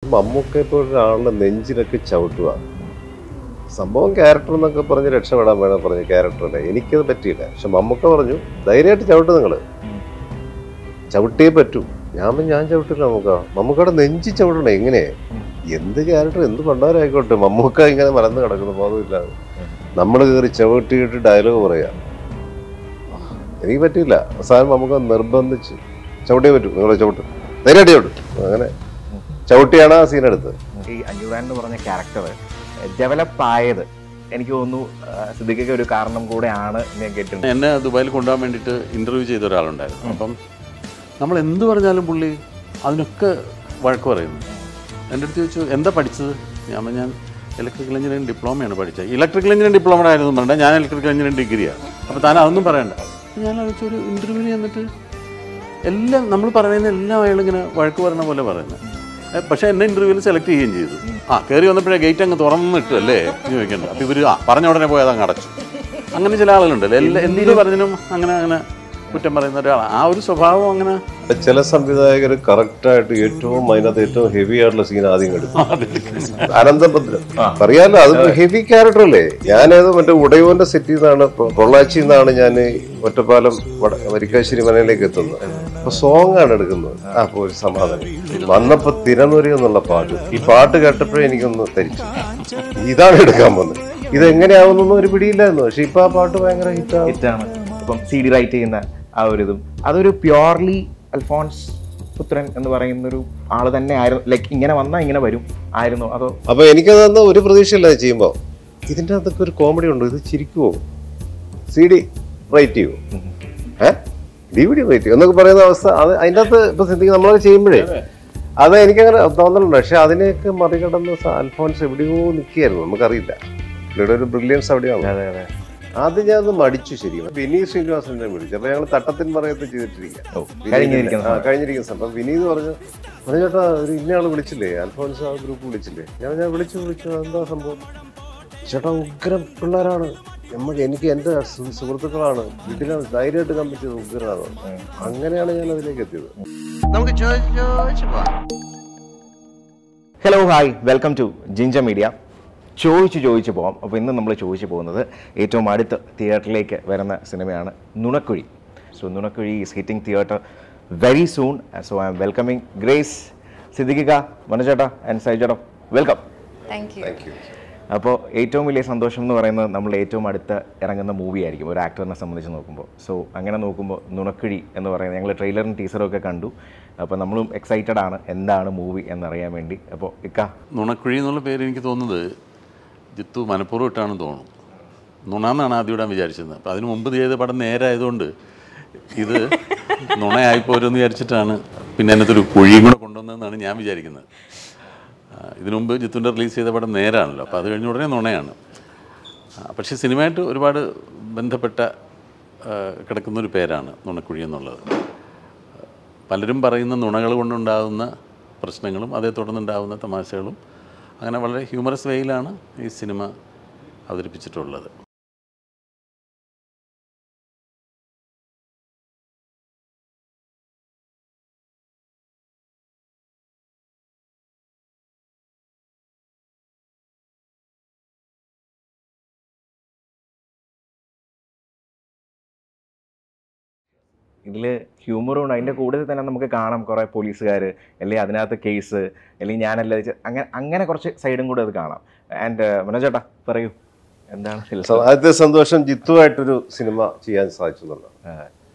മമ്മൂക്ക ഇപ്പോൾ ഒരാളുടെ നെഞ്ചിലൊക്കെ ചവിട്ടുക സംഭവം ക്യാരക്ടർ എന്നൊക്കെ പറഞ്ഞ് രക്ഷപ്പെടാൻ വേണം പറഞ്ഞ ക്യാരക്ടറല്ലേ എനിക്കത് പറ്റിയില്ല പക്ഷെ മമ്മൂക്ക പറഞ്ഞു ധൈര്യമായിട്ട് ചവിട്ട് നിങ്ങൾ ചവിട്ടിയേ പറ്റൂ ഞാൻ പറഞ്ഞു, ഞാൻ ചവിട്ടില്ല മമ്മൂക്ക മമ്മൂക്കയുടെ നെഞ്ചി ചവിട്ടണേ എങ്ങനെ എന്ത് ക്യാരക്ടർ എന്ത് പണ്ടാരായിക്കോട്ടെ മമ്മൂക്ക ഇങ്ങനെ മലന്ന് കിടക്കുന്നു ബോധമില്ലാതെ നമ്മൾ കയറി ചവിട്ടിയിട്ട് ഡയലോഗ് പറയാ എനിക്ക് പറ്റില്ല അവസാനം നമുക്ക് നിർബന്ധിച്ച് ചവിട്ടിയേ പറ്റൂ നിങ്ങൾ ചവിട്ട് ധൈര്യമായിട്ട് ചവിട്ട് അങ്ങനെ ചവിട്ടിയാണ് ആ സീൻ എടുത്തത് ഈ അഞ്ഞൂറാൻ എന്ന് പറഞ്ഞ ക്യാരക്ടർ ഡെവലപ്പ് ആയത് എനിക്ക് തോന്നുന്നു ആ, സിദ്ദിഖൊക്കെ ഒരു കാരണം കൂടെയാണ് എന്ന് ഞാൻ കേട്ടിട്ടുണ്ട് എന്നെ ദുബായിൽ കൊണ്ടുപോകാൻ വേണ്ടിയിട്ട് ഇൻ്റർവ്യൂ ചെയ്ത ഒരാളുണ്ടായിരുന്നു അപ്പം നമ്മൾ എന്ത് പറഞ്ഞാലും പുള്ളി അതിനൊക്കെ വഴക്ക് പറയുന്നു എൻ്റെ അടുത്ത് ചോദിച്ചു എന്താ പഠിച്ചത് ഞാൻ പറഞ്ഞു, ഞാൻ ഇലക്ട്രിക്കൽ എഞ്ചിനീയറിംഗ് ഡിപ്ലോമയാണ് പഠിച്ചത് ഇലക്ട്രിക്കൽ എഞ്ചിനീയറിംഗ് ഡിപ്ലോമ ആയിരുന്നു പറഞ്ഞാൽ ഞാൻ ഇലക്ട്രിക്കൽ എഞ്ചിനീയറിംഗ് ഡിഗ്രിയാണ് അപ്പോൾ താൻ അതൊന്നും പറയണ്ട അപ്പോൾ ഞാൻ ആലോചിച്ചു ഒരു ഇൻ്റർവ്യൂവിന് ചെന്നിട്ട് എല്ലാം നമ്മൾ പറയുന്ന എല്ലാം അയാൾ ഇങ്ങനെ വഴക്ക് പറയുന്ന പോലെ പറയുന്നത് ഏ, പക്ഷേ എന്നെ ഇൻ്റർവ്യൂവിൽ സെലക്ട് ചെയ്യുകയും ചെയ്തു ആ കയറി വന്നപ്പോഴേ ഗേറ്റ് അങ്ങ് തുറന്നിട്ടു അല്ലേ എന്ന് ചോദിക്കണ്ട അപ്പോൾ ഇവർ ആ പറഞ്ഞ ഉടനെ പോയി അതങ്ങ് അടച്ചു അങ്ങനെ ചില ആളുകളുണ്ടല്ലോ എല്ലാ എന്ത് പറഞ്ഞതിനും അങ്ങനെ അങ്ങനെ കുറ്റം പറയുന്ന ഒരാൾ ആ ഒരു സ്വഭാവം അങ്ങനെ ചില സംവിധായകർ കറക്റ്റായിട്ട് ഏറ്റവും അതിനകത്ത് ഏറ്റവും ഹെവി ആയിട്ടുള്ള സീൻ ആദ്യം എടുക്കും അനന്തഭദ്രൻ അറിയാലോ അത് ഹെവി ക്യാരക്ടർ അല്ലേ ഞാനേത് മറ്റേ ഉടയോന്റെ സെറ്റിൽ നിന്നാണ് പൊ- പൊള്ളാച്ചിയിൽ നിന്നാണ് ഞാൻ ഒറ്റപ്പാലം വട- വരിക്കാശ്ശേരി മനയിലേക്ക് എത്തുന്നത് അപ്പൊ സോങ് ആണ് എടുക്കുന്നത് ആ അപ്പൊ ഒരു സമാധാനം വന്നപ്പോ തിരനൊരി എന്നുള്ള പാട്ട് ഈ പാട്ട് കേട്ടപ്പോഴേ എനിക്കൊന്ന് തരിച്ചു ഇതാണ് എടുക്കാൻ വന്നത് ഇത് എങ്ങനെയാവുന്നൊന്നും ഒരു പിടിയില്ലായിരുന്നു പക്ഷെ ഇപ്പൊ ആ പാട്ട് ഭയങ്കര ഹിറ്റാണ് ഹിറ്റാണ് ഇപ്പം സി ഡി റൈറ്റ് ചെയ്യുന്ന ആ ഒരു ഇതും അതൊരു പ്യോർലി അൽഫോൺസ് പുത്രൻ എന്ന് പറയുന്ന ഒരു ആള് തന്നെ ആയിരുന്നു ലൈക്ക് ഇങ്ങനെ വന്നാൽ ഇങ്ങനെ വരും ആയിരുന്നു അതോ അപ്പൊ എനിക്കതൊന്നും ഒരു പ്രതീക്ഷയില്ല ഇത് ചെയ്യുമ്പോ ഇതിന്റെ അകത്തൊക്കെ ഒരു കോമഡി ഉണ്ട് ഇത് ചിരിക്കുവോ സി ഡി റൈറ്റ് ചെയ്യുവോ ഏഹ് ഡി വി ഡി റൈറ്റ് ചെയ്യും എന്നൊക്കെ പറയുന്ന അവസ്ഥ അത് അതിൻ്റെ അകത്ത് ഇപ്പൊ ശ്രദ്ധിക്കുക നമ്മളത് ചെയ്യുമ്പോഴേ അത് എനിക്കങ്ങനെ തോന്നലുണ്ട് പക്ഷെ അതിനെയൊക്കെ മറികടന്ന് സ- അൽഫോൺസ് എവിടെയോ നിൽക്കുകയായിരുന്നു നമുക്കറിയില്ല പുള്ളിയുടെ ഒരു ബ്രില്യൻസ് അവിടെയാണ് അതെ അതെ ആദ്യം ഞാൻ ഒന്ന് മടിച്ചു ശരിക്കും വിനീത് ശ്രീനിവാസനെ വിളിച്ചു അപ്പൊ ഞങ്ങൾ തട്ടത്തിൻ പറയത്ത് ചെയ്തിട്ടിരിക്കുക ഓ, കഴിഞ്ഞിരിക്കുന്ന ആ, കഴിഞ്ഞിരിക്കുന്ന സമയം അപ്പൊ വിനീത് പറഞ്ഞു പറഞ്ഞു ചേട്ടാ ഒരു ഇന്നയാള് വിളിച്ചില്ലേ അൽഫോൻസ് ആ ഗ്രൂപ്പ് വിളിച്ചില്ലേ ഞാൻ ഞാൻ വിളിച്ചു വിളിച്ചു എന്താ സംഭവം ചേട്ടാ ഉഗ്രം പിള്ളേരാണ് നമുക്ക് എനിക്ക് എൻ്റെ സു- സുഹൃത്തുക്കളാണ് വീട്ടിലാണ് ധൈര്യമായിട്ട് കമ്പിച്ചത് ഉഗ്രനാണ് അങ്ങനെയാണ് ഞാൻ അതിലേക്ക് എത്തിയത് നമുക്ക് ചോദിച്ചു ചോദിച്ചു പോവാം hello hi welcome to Ginger Media ചോദിച്ചു ചോദിച്ചു പോകാം അപ്പോൾ ഇന്ന് നമ്മൾ ചോദിച്ചു പോകുന്നത് ഏറ്റവും അടുത്ത് തിയേറ്ററിലേക്ക് വരുന്ന സിനിമയാണ് Nunakkuzhi so Nunakkuzhi is hitting theatre very soon so I am welcoming Grace സിദ്ദിഖിക മനോജേട്ടാ ആൻഡ് സൈജേട്ടാ welcome thank you thank you അപ്പോൾ ഏറ്റവും വലിയ സന്തോഷം എന്ന് പറയുന്നത് നമ്മൾ ഏറ്റവും അടുത്ത് ഇറങ്ങുന്ന മൂവി ആയിരിക്കും ഒരു ആക്ടറിനെ സംബന്ധിച്ച് നോക്കുമ്പോൾ സോ അങ്ങനെ നോക്കുമ്പോൾ നുണക്കിഴി എന്ന് പറയുന്നത് ഞങ്ങൾ ട്രെയിലറും ടീസറും ഒക്കെ കണ്ടു അപ്പോൾ നമ്മളും എക്സൈറ്റഡ് ആണ് എന്താണ് മൂവി എന്നറിയാൻ വേണ്ടി അപ്പോൾ ഇക്ക നുണക്കുഴി എന്നുള്ള പേര് എനിക്ക് തോന്നുന്നത് ജിത്തു മനഃപൂർവ്വം ഇട്ടാണെന്ന് തോന്നുന്നു നുണ എന്നാണ് ആദ്യം ഇടാൻ വിചാരിച്ചത് അപ്പോൾ അതിന് മുമ്പ് ചെയ്ത പടം നേരായതുകൊണ്ട് ഇത് നുണയായിപ്പോരെന്ന് വിചാരിച്ചിട്ടാണ് പിന്നെ അതിനകത്ത് ഒരു കുഴിയും കൂടെ കൊണ്ടുവന്നതെന്നാണ് ഞാൻ വിചാരിക്കുന്നത് ആ, ഇതിനു മുമ്പ് ജിത്തുൻ്റെ റിലീസ് ചെയ്ത പടം നേരാണല്ലോ അപ്പോൾ അത് കഴിഞ്ഞ ഉടനെ നുണയാണ് ആ, പക്ഷേ സിനിമയായിട്ട് ഒരുപാട് ബന്ധപ്പെട്ട ആ, കിടക്കുന്നൊരു പേരാണ് നുണക്കുഴി എന്നുള്ളത് പലരും പറയുന്ന നുണകൾ കൊണ്ടുണ്ടാകുന്ന പ്രശ്നങ്ങളും അതേ തുടർന്നുണ്ടാകുന്ന തമാശകളും അങ്ങനെ വളരെ ഹ്യൂമറസ് വേയിലാണ് ഈ സിനിമ അവതരിപ്പിച്ചിട്ടുള്ളത് ഇതിൽ ഹ്യൂമറും ഉണ്ട് അതിൻ്റെ കൂടെ തന്നെ നമുക്ക് കാണാം കുറേ പോലീസുകാർ അല്ലെങ്കിൽ അതിനകത്ത് കേസ് അല്ലെങ്കിൽ ഞാനല്ല ഇത് ചെ- അങ്ങനെ അങ്ങനെ കുറച്ച് സൈഡും കൂടെ അത് കാണാം ആൻഡ് മനോജേട്ടാ പറയൂ എന്താണ് ഇതിൽ? സ- ആദ്യത്തെ സന്തോഷം ജിത്തുവായിട്ടൊരു സിനിമ ചെയ്യാൻ സാധിച്ചു എന്നുള്ളത് ആ,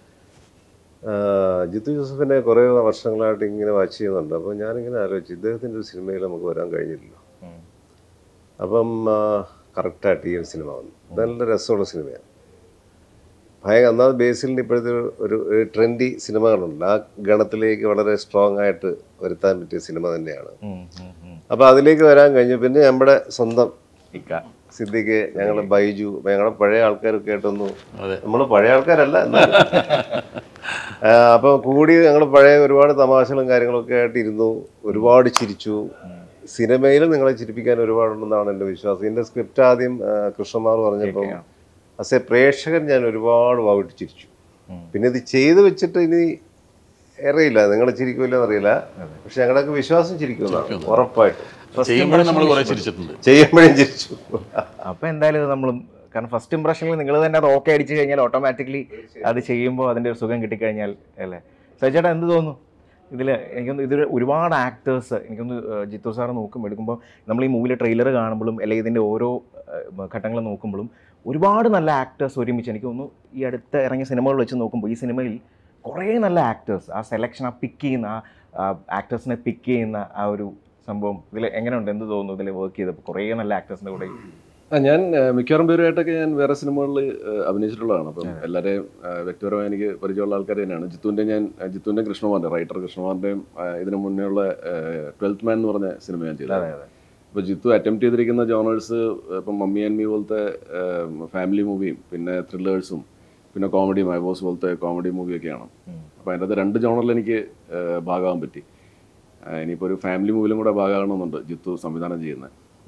ആഹ് ജിത്തു ജോസഫിനെ കുറേ വർഷങ്ങളായിട്ട് ഇങ്ങനെ വാച്ച് ചെയ്യുന്നുണ്ട് അപ്പോൾ ഞാനിങ്ങനെ ആലോചിച്ചു ഇദ്ദേഹത്തിൻ്റെ ഒരു സിനിമയിൽ നമുക്ക് വരാൻ കഴിഞ്ഞില്ലല്ലോ ഉം. അപ്പം കറക്റ്റായിട്ട് ഈ ഒരു സിനിമ വന്നു നല്ല രസമുള്ള സിനിമയാണ് ഭയ ഒന്നാമത് ബേസിലിന് ഇപ്പോഴത്തെ ഒരു- ഒരു ഒരു ട്രെൻഡി സിനിമകളുണ്ട് ആ ഗണത്തിലേക്ക് വളരെ സ്ട്രോങ് ആയിട്ട് വരുത്താൻ പറ്റിയ സിനിമ തന്നെയാണ് ഉം, ഉം, ഉം. അപ്പോൾ അതിലേക്ക് വരാൻ കഴിഞ്ഞു പിന്നെ നമ്മുടെ സ്വന്തം ഇക്ക സിദ്ദിഖ് ഞങ്ങൾ ബൈജു ഞങ്ങളുടെ പഴയ ആൾക്കാരൊക്കെ ആയിട്ടൊന്നു അതെ നമ്മൾ പഴയ ആൾക്കാരല്ല എന്നാലും ആ, അപ്പൊ കൂടി ഞങ്ങൾ പഴയ ഒരുപാട് തമാശകളും കാര്യങ്ങളൊക്കെ ആയിട്ട് ഇരുന്നു ഒരുപാട് ചിരിച്ചു സിനിമയിൽ നിങ്ങളെ ചിരിപ്പിക്കാൻ ഒരുപാടുണ്ടെന്നാണ് എൻ്റെ വിശ്വാസം ഇതിന്റെ സ്ക്രിപ്റ്റ് ആദ്യം ആ, കൃഷ്ണമാർ പറഞ്ഞപ്പം അസ് എ പ്രേക്ഷകൻ ഞാൻ ഒരുപാട് വാവിട്ട് ചിരിച്ചു ഉം. പിന്നെ ഇത് ചെയ്ത് വെച്ചിട്ട് ഇനി അറിയില്ല നിങ്ങൾ ചിരിക്കുമല്ലോ അറിയില്ല പക്ഷെ ഞങ്ങളുടെയൊക്കെ വിശ്വാസം ചിരിക്കുന്നതാണ് ഉറപ്പായിട്ടും ചെയ്യുമ്പോഴും നമ്മൾ കുറേ ചിരിച്ചിട്ടുണ്ട് ചെയ്യുമ്പോഴും ചിരിച്ചു അപ്പോൾ എന്തായാലും നമ്മളും കാരണം ഫസ്റ്റ് ഇംപ്രഷനിൽ നിങ്ങൾ തന്നെ അത് ഓക്കെ അടിച്ചു കഴിഞ്ഞാൽ ഓട്ടോമാറ്റിക്കലി അത് ചെയ്യുമ്പോൾ അതിൻ്റെ ഒരു സുഖം കിട്ടിക്കഴിഞ്ഞാൽ അല്ലേ സജിച്ചേട്ടാ എന്ത് തോന്നുന്നു ഇതിൽ എനിക്കൊന്ന് ഇതിൽ ഒരുപാട് ആക്ടേഴ്സ് എനിക്കൊന്ന് ഏഹ്, ജിത്തു സാർ നോക്കും എടുക്കുമ്പോൾ നമ്മൾ ഈ മൂവിയിലെ ട്രെയിലർ കാണുമ്പോഴും അല്ലെങ്കിൽ ഇതിൻ്റെ ഓരോ ഘട്ടങ്ങൾ നോക്കുമ്പോഴും ഒരുപാട് നല്ല ആക്ടേഴ്സ് ഒരുമിച്ച് എനിക്ക് തോന്നുന്നു ഈ അടുത്ത ഇറങ്ങിയ സിനിമകൾ വെച്ച് നോക്കുമ്പോൾ ഈ സിനിമയിൽ കുറേ നല്ല ആക്ടേഴ്സ് ആ സെലക്ഷൻ ആ പിക്ക് ചെയ്യുന്ന ആ ആക്ടേഴ്സിനെ പിക്ക് ചെയ്യുന്ന ആ ഒരു സംഭവം ഇതിൽ എങ്ങനെയുണ്ട് എന്ത് തോന്നുന്നു ഇതിൽ വർക്ക് ചെയ്തപ്പോൾ കുറേ നല്ല ആക്ടേഴ്സിൻ്റെ കൂടെ ആ ഞാൻ ആ, മിക്കവാറും പേരുമായിട്ടൊക്കെ ഞാൻ വേറെ സിനിമകളിൽ അഭിനയിച്ചിട്ടുള്ളതാണ് അപ്പം എല്ലാവരെയും ആ, വ്യക്തിപരമായി എനിക്ക് പരിചയമുള്ള ആൾക്കാർ തന്നെയാണ് ജിത്തുവിൻ്റെ ഞാൻ ആ, ജിത്തുവിൻ്റെ കൃഷ്ണകുമാറിൻ്റെ റൈറ്റർ കൃഷ്ണകുമാറിൻ്റെയും ആ, ഇതിനു മുന്നേ ഉള്ള ട്വൽത്ത് മാൻ എന്ന് പറഞ്ഞ സിനിമ ഞാൻ ചെയ്തത് അപ്പോൾ ജിത്തു അറ്റംപ്റ്റ് ചെയ്തിരിക്കുന്ന ജോണേഴ്സ് ഇപ്പം മമ്മി ആൻഡ് മീ പോലത്തെ ഫാമിലി മൂവിയും പിന്നെ ത്രില്ലേഴ്സും പിന്നെ കോമഡി മൈബോസ് പോലത്തെ കോമഡി മൂവിയൊക്കെയാണ് അപ്പോൾ അതിൻ്റെ അകത്ത് രണ്ട് ജോണറിൽ എനിക്ക് ആ, ഭാഗമാകാൻ പറ്റി ആ, ഇനിയിപ്പോൾ ഒരു ഫാമിലി മൂവിലും കൂടെ ഭാഗമാകണമെന്നുണ്ട് ജിത്തു സംവിധാനം ചെയ്യുന്നത്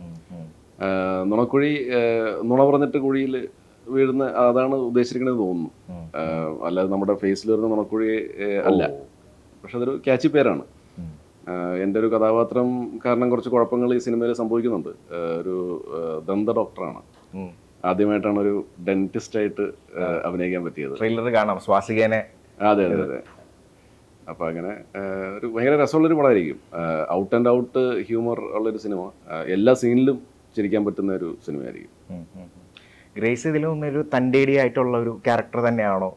ആഹ് നുണക്കുഴി ആഹ് നുണ പറഞ്ഞിട്ട് കുഴിയിൽ വീഴുന്ന അതാണ് ഉദ്ദേശിച്ചിരിക്കണമെന്ന് തോന്നുന്നു ആഹ് അല്ലാതെ നമ്മുടെ ഫേസിൽ വരുന്ന നുണക്കുഴി ആഹ് അല്ല പക്ഷെ അതൊരു ക്യാച്ചി പേരാണ് ആഹ് എൻ്റെ ഒരു കഥാപാത്രം കാരണം കുറച്ച് കുഴപ്പങ്ങൾ ഈ സിനിമയിൽ സംഭവിക്കുന്നുണ്ട് ആഹ് ഒരു ആഹ് ദന്ത ഡോക്ടറാണ് ആദ്യമായിട്ടാണ് ഒരു ഡെന്റിസ്റ്റ് ആയിട്ട് ആഹ് അഭിനയിക്കാൻ പറ്റിയത് ട്രെയിലർ കാണാം സ്വാസികേനെ അതെ അതെ അതെ അപ്പൊ അങ്ങനെ ആഹ് ഒരു ഭയങ്കര രസമുള്ളൊരു പടമായിരിക്കും ഔട്ട് ആൻഡ് ഔട്ട് ഹ്യൂമർ ഉള്ളൊരു സിനിമ ആഹ് എല്ലാ സീനിലും ചിരിക്കാൻ പറ്റുന്ന ഒരു സിനിമയായിരിക്കും ഗ്രേസ് ഇതിലും ഒരു തൻ്റെടി ആയിട്ടുള്ള ഒരു ക്യാരക്ടർ തന്നെയാണോ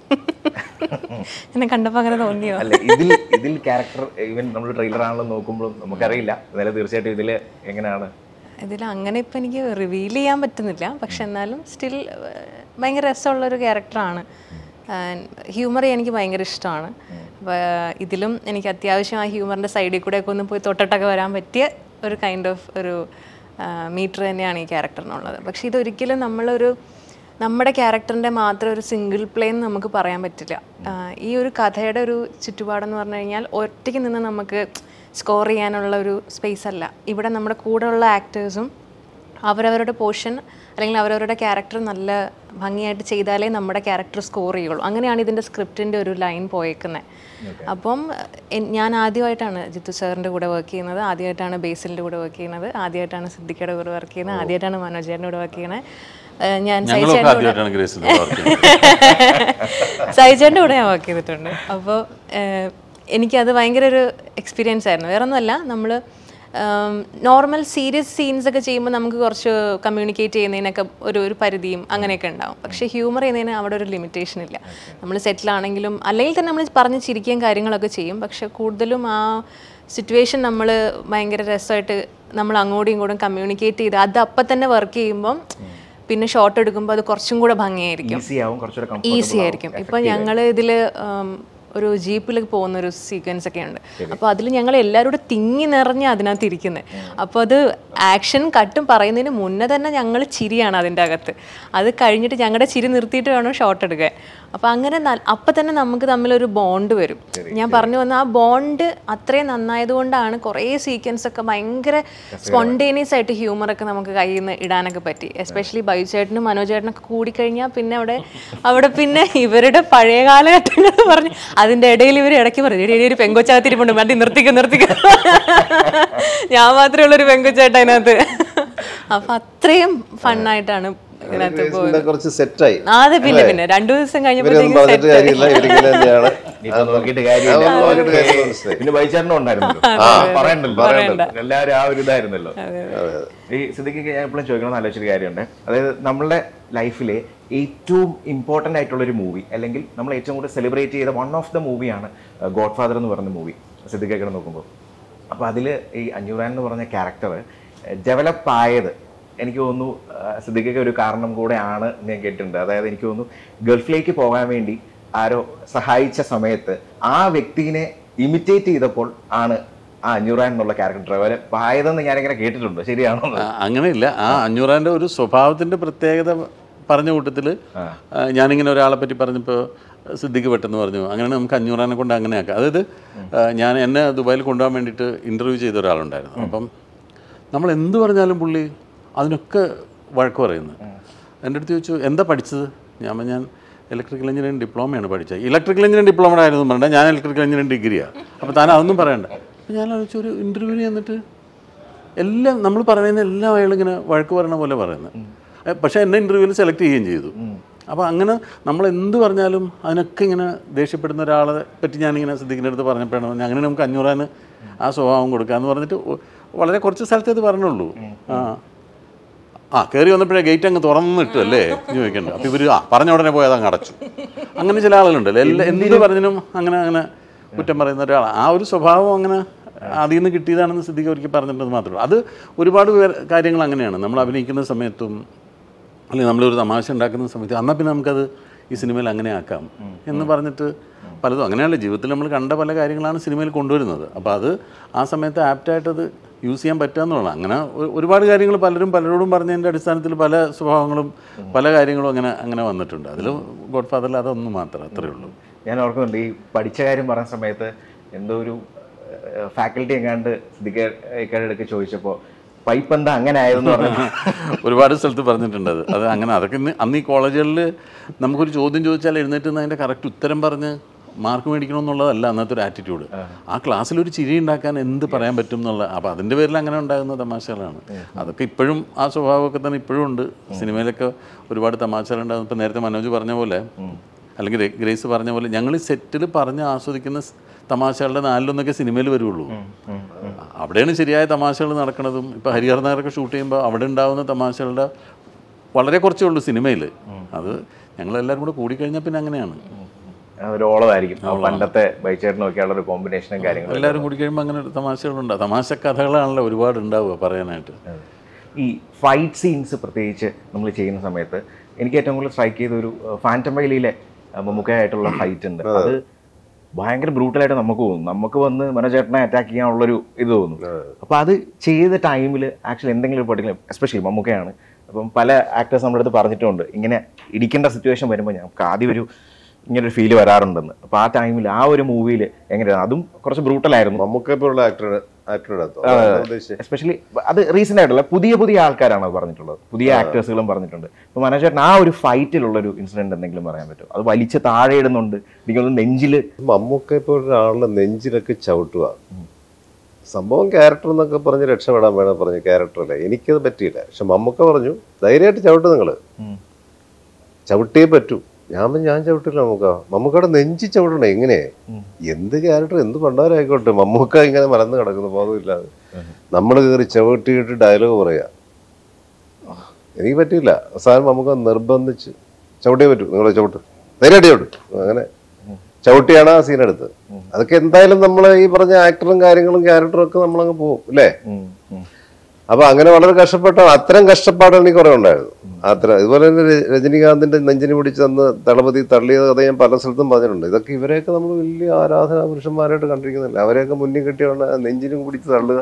എന്നെ കണ്ടപ്പോൾ അങ്ങനെ തോന്നിയോ അല്ല ഇതിൽ ഇതിൽ ക്യാരക്ടർ ഈവൻ നമ്മൾ ട്രെയിലർ ആണല്ലോ നോക്കുമ്പോഴും നമുക്കറിയില്ല എന്നാലും തീർച്ചയായിട്ടും ഇതിൽ എങ്ങനെയാണ് ഇതിൽ അങ്ങനെ ഇപ്പം എനിക്ക് റിവീൽ ചെയ്യാൻ പറ്റുന്നില്ല പക്ഷെ എന്നാലും സ്റ്റിൽ ഭയങ്കര രസമുള്ളൊരു ക്യാരക്ടറാണ് ഹ്യൂമർ എനിക്ക് ഭയങ്കര ഇഷ്ടമാണ് അപ്പോൾ ഇതിലും എനിക്ക് അത്യാവശ്യം ആ ഹ്യൂമറിൻ്റെ സൈഡിൽ കൂടെ ഒക്കെ ഒന്ന് പോയി തൊട്ടിട്ടൊക്കെ വരാൻ പറ്റിയ ഒരു കൈൻഡ് ഓഫ് ഒരു മീറ്റർ തന്നെയാണ് ഈ ക്യാരക്ടറിനുള്ളത് പക്ഷേ ഇതൊരിക്കലും നമ്മളൊരു നമ്മുടെ ക്യാരക്ടറിൻ്റെ മാത്രം ഒരു സിംഗിൾ പ്ലേ എന്ന് നമുക്ക് പറയാൻ പറ്റില്ല ആ, ഈ ഒരു കഥയുടെ ഒരു ചുറ്റുപാടെന്ന് പറഞ്ഞു കഴിഞ്ഞാൽ ഒറ്റയ്ക്ക് നിന്ന് നമുക്ക് സ്കോർ ചെയ്യാനുള്ള ഒരു സ്പേസ് അല്ല ഇവിടെ നമ്മുടെ കൂടെയുള്ള ആക്ടേഴ്സും അവരവരുടെ പോർഷൻ അല്ലെങ്കിൽ അവരവരുടെ ക്യാരക്ടർ നല്ല ഭംഗിയായിട്ട് ചെയ്താലേ നമ്മുടെ ക്യാരക്ടർ സ്കോർ ചെയ്യുള്ളൂ അങ്ങനെയാണ് ഇതിൻ്റെ സ്ക്രിപ്റ്റിൻ്റെ ഒരു ലൈൻ പോയേക്കുന്നത് അപ്പം എൻ- ഞാൻ ആദ്യമായിട്ടാണ് ജിത്തു സാറിൻ്റെ കൂടെ വർക്ക് ചെയ്യുന്നത് ആദ്യമായിട്ടാണ് ബേസിലിൻ്റെ കൂടെ വർക്ക് ചെയ്യുന്നത് ആദ്യമായിട്ടാണ് സിദ്ദിഖയുടെ കൂടെ വർക്ക് ചെയ്യുന്നത് ആദ്യമായിട്ടാണ് മനോജേൻ്റെ കൂടെ വർക്ക് ചെയ്യുന്നത് ഏഹ് ഞാൻ ഞങ്ങളൊക്കെ സൈചേട്ടൻ്റെ കൂടെ ആദ്യമായിട്ടാണ് ഗ്രേസിൽ വർക്ക് ചെയ്യുന്നത് സൈചേട്ടൻ്റെ കൂടെ ഞാൻ വർക്ക് ചെയ്തിട്ടുണ്ട് അപ്പോൾ എനിക്കത് ഭയങ്കര ഒരു എക്സ്പീരിയൻസ് ആയിരുന്നു വേറെ ഒന്നുമല്ല നമ്മൾ നോർമൽ സീരിയസ് സീൻസ് ഒക്കെ ചെയ്യുമ്പോൾ നമുക്ക് കുറച്ച് കമ്മ്യൂണിക്കേറ്റ് ചെയ്യുന്നതിനൊക്കെ ഒരു ഒരു പരിധിയും അങ്ങനെയൊക്കെ ഉണ്ടാവും പക്ഷേ ഹ്യൂമർ ചെയ്യുന്നതിന് അവിടെ ഒരു ലിമിറ്റേഷൻ ഇല്ല നമ്മൾ സെറ്റിലാണെങ്കിലും അല്ലെങ്കിൽ തന്നെ നമ്മൾ പറഞ്ഞ് ചിരിക്കുകയും കാര്യങ്ങളൊക്കെ ചെയ്യും പക്ഷെ കൂടുതലും ആ സിറ്റുവേഷൻ നമ്മൾ ഭയങ്കര രസമായിട്ട് നമ്മൾ അങ്ങോട്ടും ഇങ്ങോട്ടും കമ്മ്യൂണിക്കേറ്റ് ചെയ്ത് അത് അപ്പം തന്നെ വർക്ക് ചെയ്യുമ്പം പിന്നെ ഷോട്ട് എടുക്കുമ്പോൾ അത് കുറച്ചും കൂടെ ഭംഗിയായിരിക്കും ഈസി ആവും കുറച്ചുകൂടെ ഈസി ആയിരിക്കും ഇപ്പൊ ഞങ്ങൾ ഇതിൽ ഒരു ജീപ്പിൽ പോകുന്ന ഒരു സീക്വൻസ് ഒക്കെ ഉണ്ട് അപ്പോൾ അതിൽ ഞങ്ങൾ എല്ലാവരും കൂടെ തിങ്ങി നിറഞ്ഞ് അതിനകത്ത് ഇരിക്കുന്നത് അപ്പോൾ അത് ആക്ഷൻ കട്ടും പറയുന്നതിന് മുന്നേ തന്നെ ഞങ്ങൾ ചിരിയാണ് അതിൻ്റെ അകത്ത് അത് കഴിഞ്ഞിട്ട് ഞങ്ങളുടെ ചിരി നിർത്തിയിട്ട് വേണം ഷോട്ട് എടുക്കാൻ അപ്പോൾ അങ്ങനെ ന- അപ്പം തന്നെ നമുക്ക് തമ്മിലൊരു ബോണ്ട് വരും ഞാൻ പറഞ്ഞു വന്ന ആ ബോണ്ട് അത്രയും നന്നായതുകൊണ്ടാണ് കുറേ സീക്വൻസ് ഒക്കെ ഭയങ്കര സ്പോണ്ടേനിയസ് ആയിട്ട് ഹ്യൂമറൊക്കെ നമുക്ക് കയ്യിൽ നിന്ന് ഇടാനൊക്കെ പറ്റി എസ്പെഷ്യലി ബൈജു ചേട്ടനും മനോജ് ചേട്ടനൊക്കെ കൂടിക്കഴിഞ്ഞാൽ പിന്നെ അവിടെ അവിടെ പിന്നെ ഇവരുടെ പഴയ കാലഘട്ടങ്ങൾ പറഞ്ഞ് അതിൻ്റെ ഇടയിൽ ഇവർ ഇടയ്ക്ക് പറയും "എടീ, എടീ, ഒരു പെങ്കൊച്ചാത്തിരിപ്പുണ്ട് മതി നിർത്തിക്ക നിർത്തിക്ക ഞാൻ മാത്രമേ ഉള്ളൊരു പെങ്കൊച്ചായിട്ട് അതിനകത്ത് അപ്പൊ അത്രയും ഫണ്ണായിട്ടാണ് ഇതിനകത്ത് ഗ്രേസിന്റെ കുറച്ച് സെറ്റായി ആ, അതെ പിന്നെ പിന്നെ രണ്ടു ദിവസം ഇവരൊന്നും കഴിഞ്ഞപ്പോഴത്തേക്കും പറഞ്ഞിട്ട് കാര്യമില്ല ഇവരിങ്ങനെ തന്നെയാണ് ഇപ്പൊ നോക്കിയിട്ട് കാര്യമില്ല ആ, നോക്കിയിട്ട് കാര്യമില്ല, മനസ്സിലായി. പിന്നെ വൈചാരനും ഉണ്ടായിരുന്നല്ലോ പറയണ്ടല്ലോ എല്ലാവരും ആ ഒരു ഇതായിരുന്നല്ലോ ഈ സ്ഥിതിക്ക് ഞാൻ എപ്പോഴും ചോദിക്കണമെന്ന് ആലോചിച്ചൊരു കാര്യമുണ്ട് അതായത് നമ്മളുടെ ലൈഫിലെ ഏറ്റവും ഇമ്പോർട്ടൻ്റ് ആയിട്ടുള്ള ഒരു മൂവി അല്ലെങ്കിൽ നമ്മൾ ഏറ്റവും കൂടുതൽ സെലിബ്രേറ്റ് ചെയ്ത വൺ ഓഫ് ദ മൂവിയാണ് ഗോഡ് ഫാദർ എന്ന് പറയുന്ന മൂവി സിദ്ദിഖൊക്കെ നോക്കുമ്പോൾ അപ്പോൾ അതിൽ ഈ അഞ്ഞൂറാൻ എന്ന് പറഞ്ഞ ക്യാരക്ടർ ഡെവലപ്പ് ആയത് എനിക്ക് തോന്നുന്നു ആ, സിദ്ദിഖൊക്കെ ഒരു കാരണം കൂടെയാണ് എന്ന് ഞാൻ കേട്ടിട്ടുണ്ട് അതായത് എനിക്ക് തോന്നുന്നു ഗൾഫിലേക്ക് പോകാൻ വേണ്ടി ആരോ സഹായിച്ച സമയത്ത് ആ വ്യക്തിനെ ഇമിറ്റേറ്റ് ചെയ്തപ്പോൾ ആണ് ആ അഞ്ഞൂറാൻ എന്നുള്ള ക്യാരക്ടർ ഡെവലപ്പ് ആയതെന്ന് ഞാനിങ്ങനെ കേട്ടിട്ടുണ്ട് ശരിയാണോ ആ, അങ്ങനെയില്ല ആ അഞ്ഞൂറാൻ്റെ ഒരു സ്വഭാവത്തിൻ്റെ പ്രത്യേകത പറഞ്ഞ കൂട്ടത്തിൽ ഞാനിങ്ങനെ ഒരാളെ പറ്റി പറഞ്ഞപ്പോൾ സിദ്ദിഖ് പെട്ടെന്ന് പറഞ്ഞു അങ്ങനെ നമുക്ക് അഞ്ഞൂറാനെ കൊണ്ട് അങ്ങനെയാക്കാം അതായത് ആ, ഞാൻ എന്നെ ദുബായിൽ കൊണ്ടുപോകാൻ വേണ്ടിയിട്ട് ഇൻ്റർവ്യൂ ചെയ്ത ഒരാളുണ്ടായിരുന്നു അപ്പം നമ്മൾ എന്ത് പറഞ്ഞാലും പുള്ളി അതിനൊക്കെ വഴക്ക് പറയുന്നു എൻ്റെ അടുത്ത് ചോദിച്ചു എന്താ പഠിച്ചത് ഞാൻ പറഞ്ഞു, ഞാൻ ഇലക്ട്രിക്കൽ എഞ്ചിനീയറിംഗ് ഡിപ്ലോമയാണ് പഠിച്ചത് ഇലക്ട്രിക്കൽ എഞ്ചിനീയറിംഗ് ഡിപ്ലോമ ആയിരുന്നു പറഞ്ഞാൽ ഞാൻ ഇലക്ട്രിക്കൽ എഞ്ചിനീയറിംഗ് ഡിഗ്രിയാണ് അപ്പോൾ താൻ അതൊന്നും പറയണ്ട അപ്പോൾ ഞാൻ ആലോചിച്ചു ഒരു ഇൻ്റർവ്യൂവിന് ചെന്നിട്ട് എല്ലാം നമ്മൾ പറയുന്ന എല്ലാം അയാളിങ്ങനെ വഴക്ക് പറയണ പോലെ പറയുന്നത് ഏ, പക്ഷേ എന്നെ ഇൻ്റർവ്യൂവിൽ സെലക്ട് ചെയ്യുകയും ചെയ്തു അപ്പോൾ അങ്ങനെ നമ്മൾ എന്ത് പറഞ്ഞാലും അതിനൊക്കെ ഇങ്ങനെ ദേഷ്യപ്പെടുന്ന ഒരാളെ പറ്റി ഞാനിങ്ങനെ സിദ്ദിഖിൻ്റെ അടുത്ത് പറഞ്ഞപ്പോഴാണ് ഞാൻ അങ്ങനെ നമുക്ക് അഞ്ഞൂറാന് ആ സ്വഭാവം കൊടുക്കാമെന്ന് പറഞ്ഞിട്ട് ഒ- വളരെ കുറച്ച് സ്ഥലത്തേ ഇത് പറഞ്ഞുള്ളൂ ആ ആ കയറി വന്നപ്പോഴേ ഗേറ്റ് അങ്ങ് തുറന്നിട്ടു അല്ലേ എന്ന് ചോദിക്കണ്ട അപ്പോൾ ഇവർ ആ പറഞ്ഞ ഉടനെ പോയി അതങ്ങ് അടച്ചു അങ്ങനെ ചില ആളുകളുണ്ടല്ലോ എല്ലാ എന്ത് പറഞ്ഞതിനും അങ്ങനെ അങ്ങനെ കുറ്റം പറയുന്ന ഒരാൾ ആ ഒരു സ്വഭാവം അങ്ങനെ അതിൽ നിന്ന് കിട്ടിയതാണെന്ന് സിദ്ദിഖ് ഒരിക്കൽ പറഞ്ഞിട്ടുണ്ടെന്ന് മാത്രമേ ഉള്ളൂ അത് ഒരുപാട് പേർ- കാര്യങ്ങൾ അങ്ങനെയാണ് നമ്മൾ അഭിനയിക്കുന്ന സമയത്തും അല്ലെങ്കിൽ നമ്മളൊരു തമാശ ഉണ്ടാക്കുന്ന സമയത്ത് എന്നാൽ പിന്നെ നമുക്കത് ഈ സിനിമയിൽ അങ്ങനെ ആക്കാം എന്ന് പറഞ്ഞിട്ട് പലതും അങ്ങനെയല്ല ജീവിതത്തിൽ നമ്മൾ കണ്ട പല കാര്യങ്ങളാണ് സിനിമയിൽ കൊണ്ടുവരുന്നത് അപ്പോൾ അത് ആ സമയത്ത് ആപ്റ്റായിട്ടത് യൂസ് ചെയ്യാൻ പറ്റുമെന്നുള്ളതാണ് അങ്ങനെ ഒ- ഒരുപാട് കാര്യങ്ങൾ പലരും പലരോടും പറഞ്ഞതിൻ്റെ അടിസ്ഥാനത്തിൽ പല സ്വഭാവങ്ങളും പല കാര്യങ്ങളും അങ്ങനെ അങ്ങനെ വന്നിട്ടുണ്ട് അതിൽ ഗോഡ് ഫാദറിൽ അതൊന്നും മാത്രം അത്രയേ ഉള്ളൂ ഞാൻ ഓർക്കുന്നുണ്ട് ഈ പഠിച്ച കാര്യം പറഞ്ഞ സമയത്ത് എന്തോ ഒരു ഫാക്കൽറ്റി എങ്ങാണ്ട് സിദ്ദിഖയുടെ അടുക്ക് ചോദിച്ചപ്പോൾ പൈപ്പ് എന്താ അങ്ങനെ ആയതെന്ന് പറഞ്ഞു ഒരുപാട് സ്ഥലത്ത് പറഞ്ഞിട്ടുണ്ട് അത് അത് അങ്ങനെ അതൊക്കെ ഇന്ന് അന്ന് ഈ കോളേജുകളിൽ നമുക്കൊരു ചോദ്യം ചോദിച്ചാൽ എഴുന്നേറ്റ് നിന്ന് അതിൻ്റെ കറക്റ്റ് ഉത്തരം പറഞ്ഞ് മാർക്ക് മേടിക്കണമെന്നുള്ളതല്ല അന്നത്തെ ഒരു ആറ്റിറ്റ്യൂഡ് ആ ക്ലാസ്സിൽ ഒരു ചിരി ഉണ്ടാക്കാൻ എന്ത് പറയാൻ പറ്റും എന്നുള്ള അപ്പോൾ അതിൻ്റെ പേരിൽ അങ്ങനെ ഉണ്ടാകുന്ന തമാശകളാണ് അതൊക്കെ ഇപ്പോഴും ആ സ്വഭാവമൊക്കെ തന്നെ ഇപ്പോഴും ഉണ്ട് സിനിമയിലൊക്കെ ഒരുപാട് തമാശകളുണ്ടാകും ഇപ്പം നേരത്തെ മനോജ് പറഞ്ഞ പോലെ അല്ലെങ്കിൽ ഗ്രേ- ഗ്രേസ് പറഞ്ഞ പോലെ ഞങ്ങൾ സെറ്റിൽ പറഞ്ഞ് ആസ്വദിക്കുന്ന സ് തമാശകളുടെ നാലിലൊന്നൊക്കെ സിനിമയിൽ വരുള്ളൂ അവിടെയാണ് ശരിയായ തമാശകൾ നടക്കുന്നതും ഇപ്പോൾ ഹരിഹർ നായരൊക്കെ ഷൂട്ട് ചെയ്യുമ്പോൾ അവിടെ ഉണ്ടാകുന്ന തമാശകളുടെ വളരെ കുറച്ചേ ഉള്ളൂ സിനിമയിൽ അത് ഞങ്ങളെല്ലാവരും കൂടെ കൂടിക്കഴിഞ്ഞാൽ പിന്നെ അങ്ങനെയാണ് ഒരു ഓളമായിരിക്കും ആ പണ്ടത്തെ ബൈച്ചേട്ടനും ഒക്കെയുള്ള ഒരു കോമ്പിനേഷനും കാര്യങ്ങളും എല്ലാവരും കൂടി കഴിയുമ്പോൾ അങ്ങനെ തമാശകളുണ്ട് തമാശ കഥകളാണല്ലോ ഒരുപാട് ഉണ്ടാവുക പറയാനായിട്ട് ഈ ഫൈറ്റ് സീൻസ് പ്രത്യേകിച്ച് നമ്മൾ ചെയ്യുന്ന സമയത്ത് എനിക്ക് ഏറ്റവും കൂടുതൽ സ്ട്രൈക്ക് ചെയ്ത ഒരു ഫാൻറ്റം വൈലിയിലെ മമ്മൂക്കയായിട്ടുള്ള ഫൈറ്റ് ഉണ്ട് അത് ഭയങ്കര ബ്രൂട്ടലായിട്ട് നമുക്ക് തോന്നും നമുക്ക് വന്ന് മനോജേട്ടനെ അറ്റാക്ക് ചെയ്യാനുള്ളൊരു ഇത് തോന്നും അപ്പോൾ അത് ചെയ്ത ടൈമിൽ ആക്ച്വലി എന്തെങ്കിലും ഒരു പെർട്ടിക്കുലർ എസ്പെഷ്യലി മമ്മൂക്കയാണ് അപ്പം പല ആക്ടേഴ്സ് നമ്മുടെ അടുത്ത് പറഞ്ഞിട്ടുണ്ട് ഇങ്ങനെ ഇടിക്കേണ്ട സിറ്റുവേഷൻ വരുമ്പോൾ ഞങ്ങൾക്ക് ആദ്യം ഒരു ഇങ്ങനെ ഒരു ഫീല് വരാറുണ്ടെന്ന് അപ്പോൾ ആ ടൈമിൽ ആ ഒരു മൂവിയിൽ എങ്ങനെയാണ് അതും കുറച്ച് ബ്രൂട്ടലായിരുന്നു മമ്മൂക്ക പോലുള്ള ആക്ടറുടെ ആക്ടറുടെ അടുത്തോ അതാണ് ഉദ്ദേശിച്ചത് എസ്പെഷ്യലി അത് റീസെന്റ് ആയിട്ടുള്ള പുതിയ പുതിയ ആൾക്കാരാണ് അത് പറഞ്ഞിട്ടുള്ളത് പുതിയ ആക്ടേഴ്സുകളും പറഞ്ഞിട്ടുണ്ട് ഇപ്പൊ മനോജേട്ടൻ ആ ഒരു ഫൈറ്റിലുള്ള ഒരു ഇൻസിഡന്റ് എന്തെങ്കിലും പറയാൻ പറ്റും അത് വലിച്ച് താഴെ ഇടുന്നുണ്ട് എനിക്കൊന്ന് നെഞ്ചില് മമ്മൂക്ക ഇപ്പോൾ ഒരാളുടെ നെഞ്ചിലൊക്കെ ചവിട്ടുക സംഭവം ക്യാരക്ടർ എന്നൊക്കെ പറഞ്ഞ് രക്ഷപ്പെടാൻ വേണം പറഞ്ഞ ക്യാരക്ടറല്ലേ എനിക്കത് പറ്റിയില്ല പക്ഷെ മമ്മൂക്ക പറഞ്ഞു ധൈര്യമായിട്ട് ചവിട്ട് നിങ്ങൾ ചവിട്ടിയേ പറ്റൂ ഞാൻ പറഞ്ഞു, ഞാൻ ചവിട്ടില്ല മമ്മൂക്ക മമ്മൂക്കയുടെ നെഞ്ചി ചവിട്ടണേ എങ്ങനെ എന്ത് ക്യാരക്ടർ എന്ത് പണ്ടാരായിക്കോട്ടെ മമ്മൂക്ക ഇങ്ങനെ മറന്നു കിടക്കുന്നു ബോധമില്ലാതെ നമ്മൾ കയറി ചവിട്ടിയിട്ട് ഡയലോഗ് പറയാ എനിക്ക് പറ്റിയില്ല അവസാനം മമ്മൂക്ക നിർബന്ധിച്ച് ചവിട്ടിയേ പറ്റൂ നിങ്ങൾ ചവിട്ട് ധൈര്യമായിട്ട് ചവിട്ട് അങ്ങനെ ചവിട്ടിയാണ് ആ സീൻ എടുത്തത് അതൊക്കെ എന്തായാലും നമ്മൾ ഈ പറഞ്ഞ ആക്ടറും കാര്യങ്ങളും ക്യാരക്ടറും ഒക്കെ നമ്മളങ്ങ് പോകും അല്ലേ അപ്പൊ അങ്ങനെ വളരെ കഷ്ടപ്പെട്ടാണ് അത്തരം കഷ്ടപ്പാടുകൾ എനിക്ക് കുറെ ഉണ്ടായിരുന്നു അത്ര ഇതുപോലെ തന്നെ ര- രജനീകാന്തിന്റെ നെഞ്ചിന് പിടിച്ച് അന്ന് തളപതി തള്ളിയ കഥ ഞാൻ പല സ്ഥലത്തും പറഞ്ഞിട്ടുണ്ട് ഇതൊക്കെ ഇവരെയൊക്കെ നമ്മൾ വലിയ ആരാധനാ പുരുഷന്മാരായിട്ട് കണ്ടിരിക്കുന്നില്ല അവരെയൊക്കെ മുന്നിൽ കിട്ടിയാണ് നെഞ്ചിനും പിടിച്ച് തള്ളുക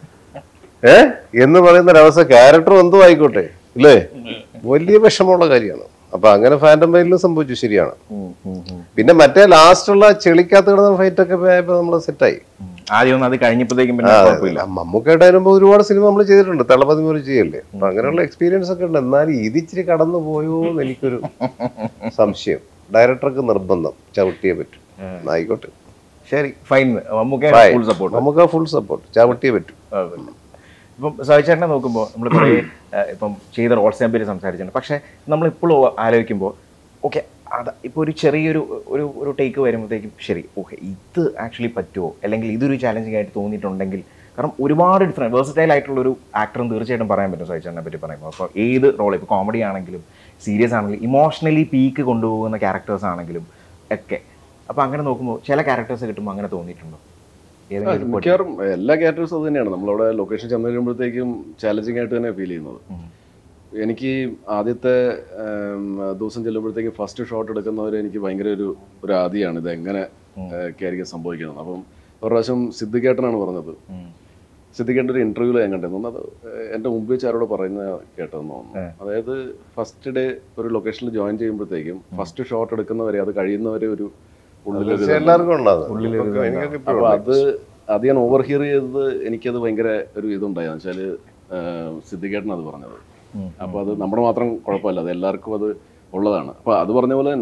ഏ എന്ന് പറയുന്ന ഒരവസ്ഥ ക്യാരക്ടർ എന്തോ ആയിക്കോട്ടെ ഇല്ലേ വലിയ വിഷമമുള്ള കാര്യമാണ് അപ്പൊ അങ്ങനെ ഫാൻറ്റം ഫൈറ്റിലും സംഭവിച്ചു ശരിയാണ് പിന്നെ മറ്റേ ലാസ്റ്റുള്ള ചെളിക്കകത്ത് കിടന്ന ഫൈറ്റ് ഒക്കെ ആയപ്പോ നമ്മൾ സെറ്റായി ആദ്യം ഒന്ന് അത് കഴിഞ്ഞപ്പോഴത്തേക്കും പിന്നെ കുഴപ്പമില്ല മമ്മൂക്കയുടെ വരുമ്പോൾ ഒരുപാട് സിനിമ നമ്മൾ ചെയ്തിട്ടുണ്ട് തളപതി മുറി ചെയ്യല്ലേ അപ്പൊ അങ്ങനെയുള്ള എക്സ്പീരിയൻസ് ഒക്കെ ഉണ്ട് എന്നാലും ഇതിച്ചിരി കടന്നു പോയോ എന്ന് എനിക്കൊരു സംശയം ഡയറക്ടർക്ക് നിർബന്ധം ചവിട്ടിയേ പറ്റൂ എന്നാ ആയിക്കോട്ടെ ശരി ഫൈൻ മമ്മൂക്ക Fine. ഫുൾ സപ്പോർട്ട് നമുക്ക് ഫുൾ സപ്പോർട്ട് ചവിട്ടിയേ പറ്റൂ ഇപ്പം സഹിച്ചേട്ടനെ നോക്കുമ്പോൾ നമ്മൾ കുറേ ആ, ഇപ്പം ചെയ്ത റോൾസിനെ പറ്റി സംസാരിച്ചിട്ടുണ്ട് പക്ഷേ നമ്മളിപ്പോഴും ആലോചിക്കുമ്പോൾ ഓക്കെ അത് ഇപ്പോൾ ഒരു ചെറിയൊരു ഒരു ഒരു ടേക്ക് വരുമ്പോഴത്തേക്കും ശരി ഓക്കെ ഇത് ആക്ച്വലി പറ്റുമോ അല്ലെങ്കിൽ ഇതൊരു ചാലഞ്ചിങ് ആയിട്ട് തോന്നിയിട്ടുണ്ടെങ്കിൽ കാരണം ഒരുപാട് ഡിഫറെൻറ്റ് വേഴ്സറ്റൈൽ ആയിട്ടുള്ള ഒരു ആക്ടറും തീർച്ചയായിട്ടും പറയാൻ പറ്റും സഹിച്ചേട്ടനെ പറ്റി പറയുമ്പോൾ അപ്പോൾ ഏത് റോൾ ഇപ്പോൾ കോമഡി ആണെങ്കിലും സീരിയസ് ആണെങ്കിലും ഇമോഷണലി പീക്ക് കൊണ്ടുപോകുന്ന ക്യാരക്ടേഴ്സ് ആണെങ്കിലും ഒക്കെ അപ്പോൾ അങ്ങനെ നോക്കുമ്പോൾ ചില ക്യാരക്ടേഴ്സ് കിട്ടുമ്പോൾ അങ്ങനെ തോന്നിയിട്ടുണ്ടോ ഏതെങ്കിലും ഒരു മിക്കവാറും എല്ലാ ക്യാരക്ടേഴ്സും അത് തന്നെയാണ് നമ്മളവിടെ ലൊക്കേഷൻ ചെന്ന് കഴിയുമ്പോഴത്തേക്കും ചാലഞ്ചിങ് ആയിട്ട് തന്നെ ഫീൽ ചെയ്യുന്നത് എനിക്ക് ആദ്യത്തെ ഉം, ദിവസം ചെല്ലുമ്പോഴത്തേക്കും ഫസ്റ്റ് ഷോട്ട് എടുക്കുന്നവർ എനിക്ക് ഭയങ്കര ഒരു ഒരു ആദിയാണ് ഇത് എങ്ങനെ ഒക്കെ ആയിരിക്കും സംഭവിക്കുന്നത് അപ്പം ഒരു പ്രാവശ്യം സിദ്ദിഖേട്ടനാണ് പറഞ്ഞത് സിദ്ദിഖേട്ടൻ്റെ ഒരു ഇന്റർവ്യൂവിൽ ഞാൻ കണ്ടിരുന്നു അത് എൻ്റെ മുമ്പ് വെച്ച് ആരോട് പറയുന്ന കേട്ടതെന്ന് തോന്നുന്നു അതായത് ഫസ്റ്റ് ഡേ ഒരു ലൊക്കേഷനിൽ ജോയിൻ ചെയ്യുമ്പോഴത്തേക്കും ഫസ്റ്റ് ഷോട്ട് എടുക്കുന്നവരെ അത് കഴിയുന്നവരെ ഒരു ഉള്ളിലൊരു പക്ഷെ ഇതുണ്ട്. എല്ലാവർക്കും ഉണ്ടാകും എനിക്കൊക്കെ അപ്പൊ ഇപ്പോഴും അത് അത് ഞാൻ ഓവർ ഹിയർ ചെയ്തത് എനിക്കത് ഭയങ്കര ഒരു ഇതുണ്ടായി എന്ന് വെച്ചാല് സിദ്ദിഖേട്ടൻ അത് പറഞ്ഞത് അപ്പൊ അത് നമ്മുടെ മാത്രം കുഴപ്പമില്ല അത് എല്ലാവർക്കും അത് ഉള്ളതാണ് അപ്പൊ അത് പറഞ്ഞ പോലെ തന്നെ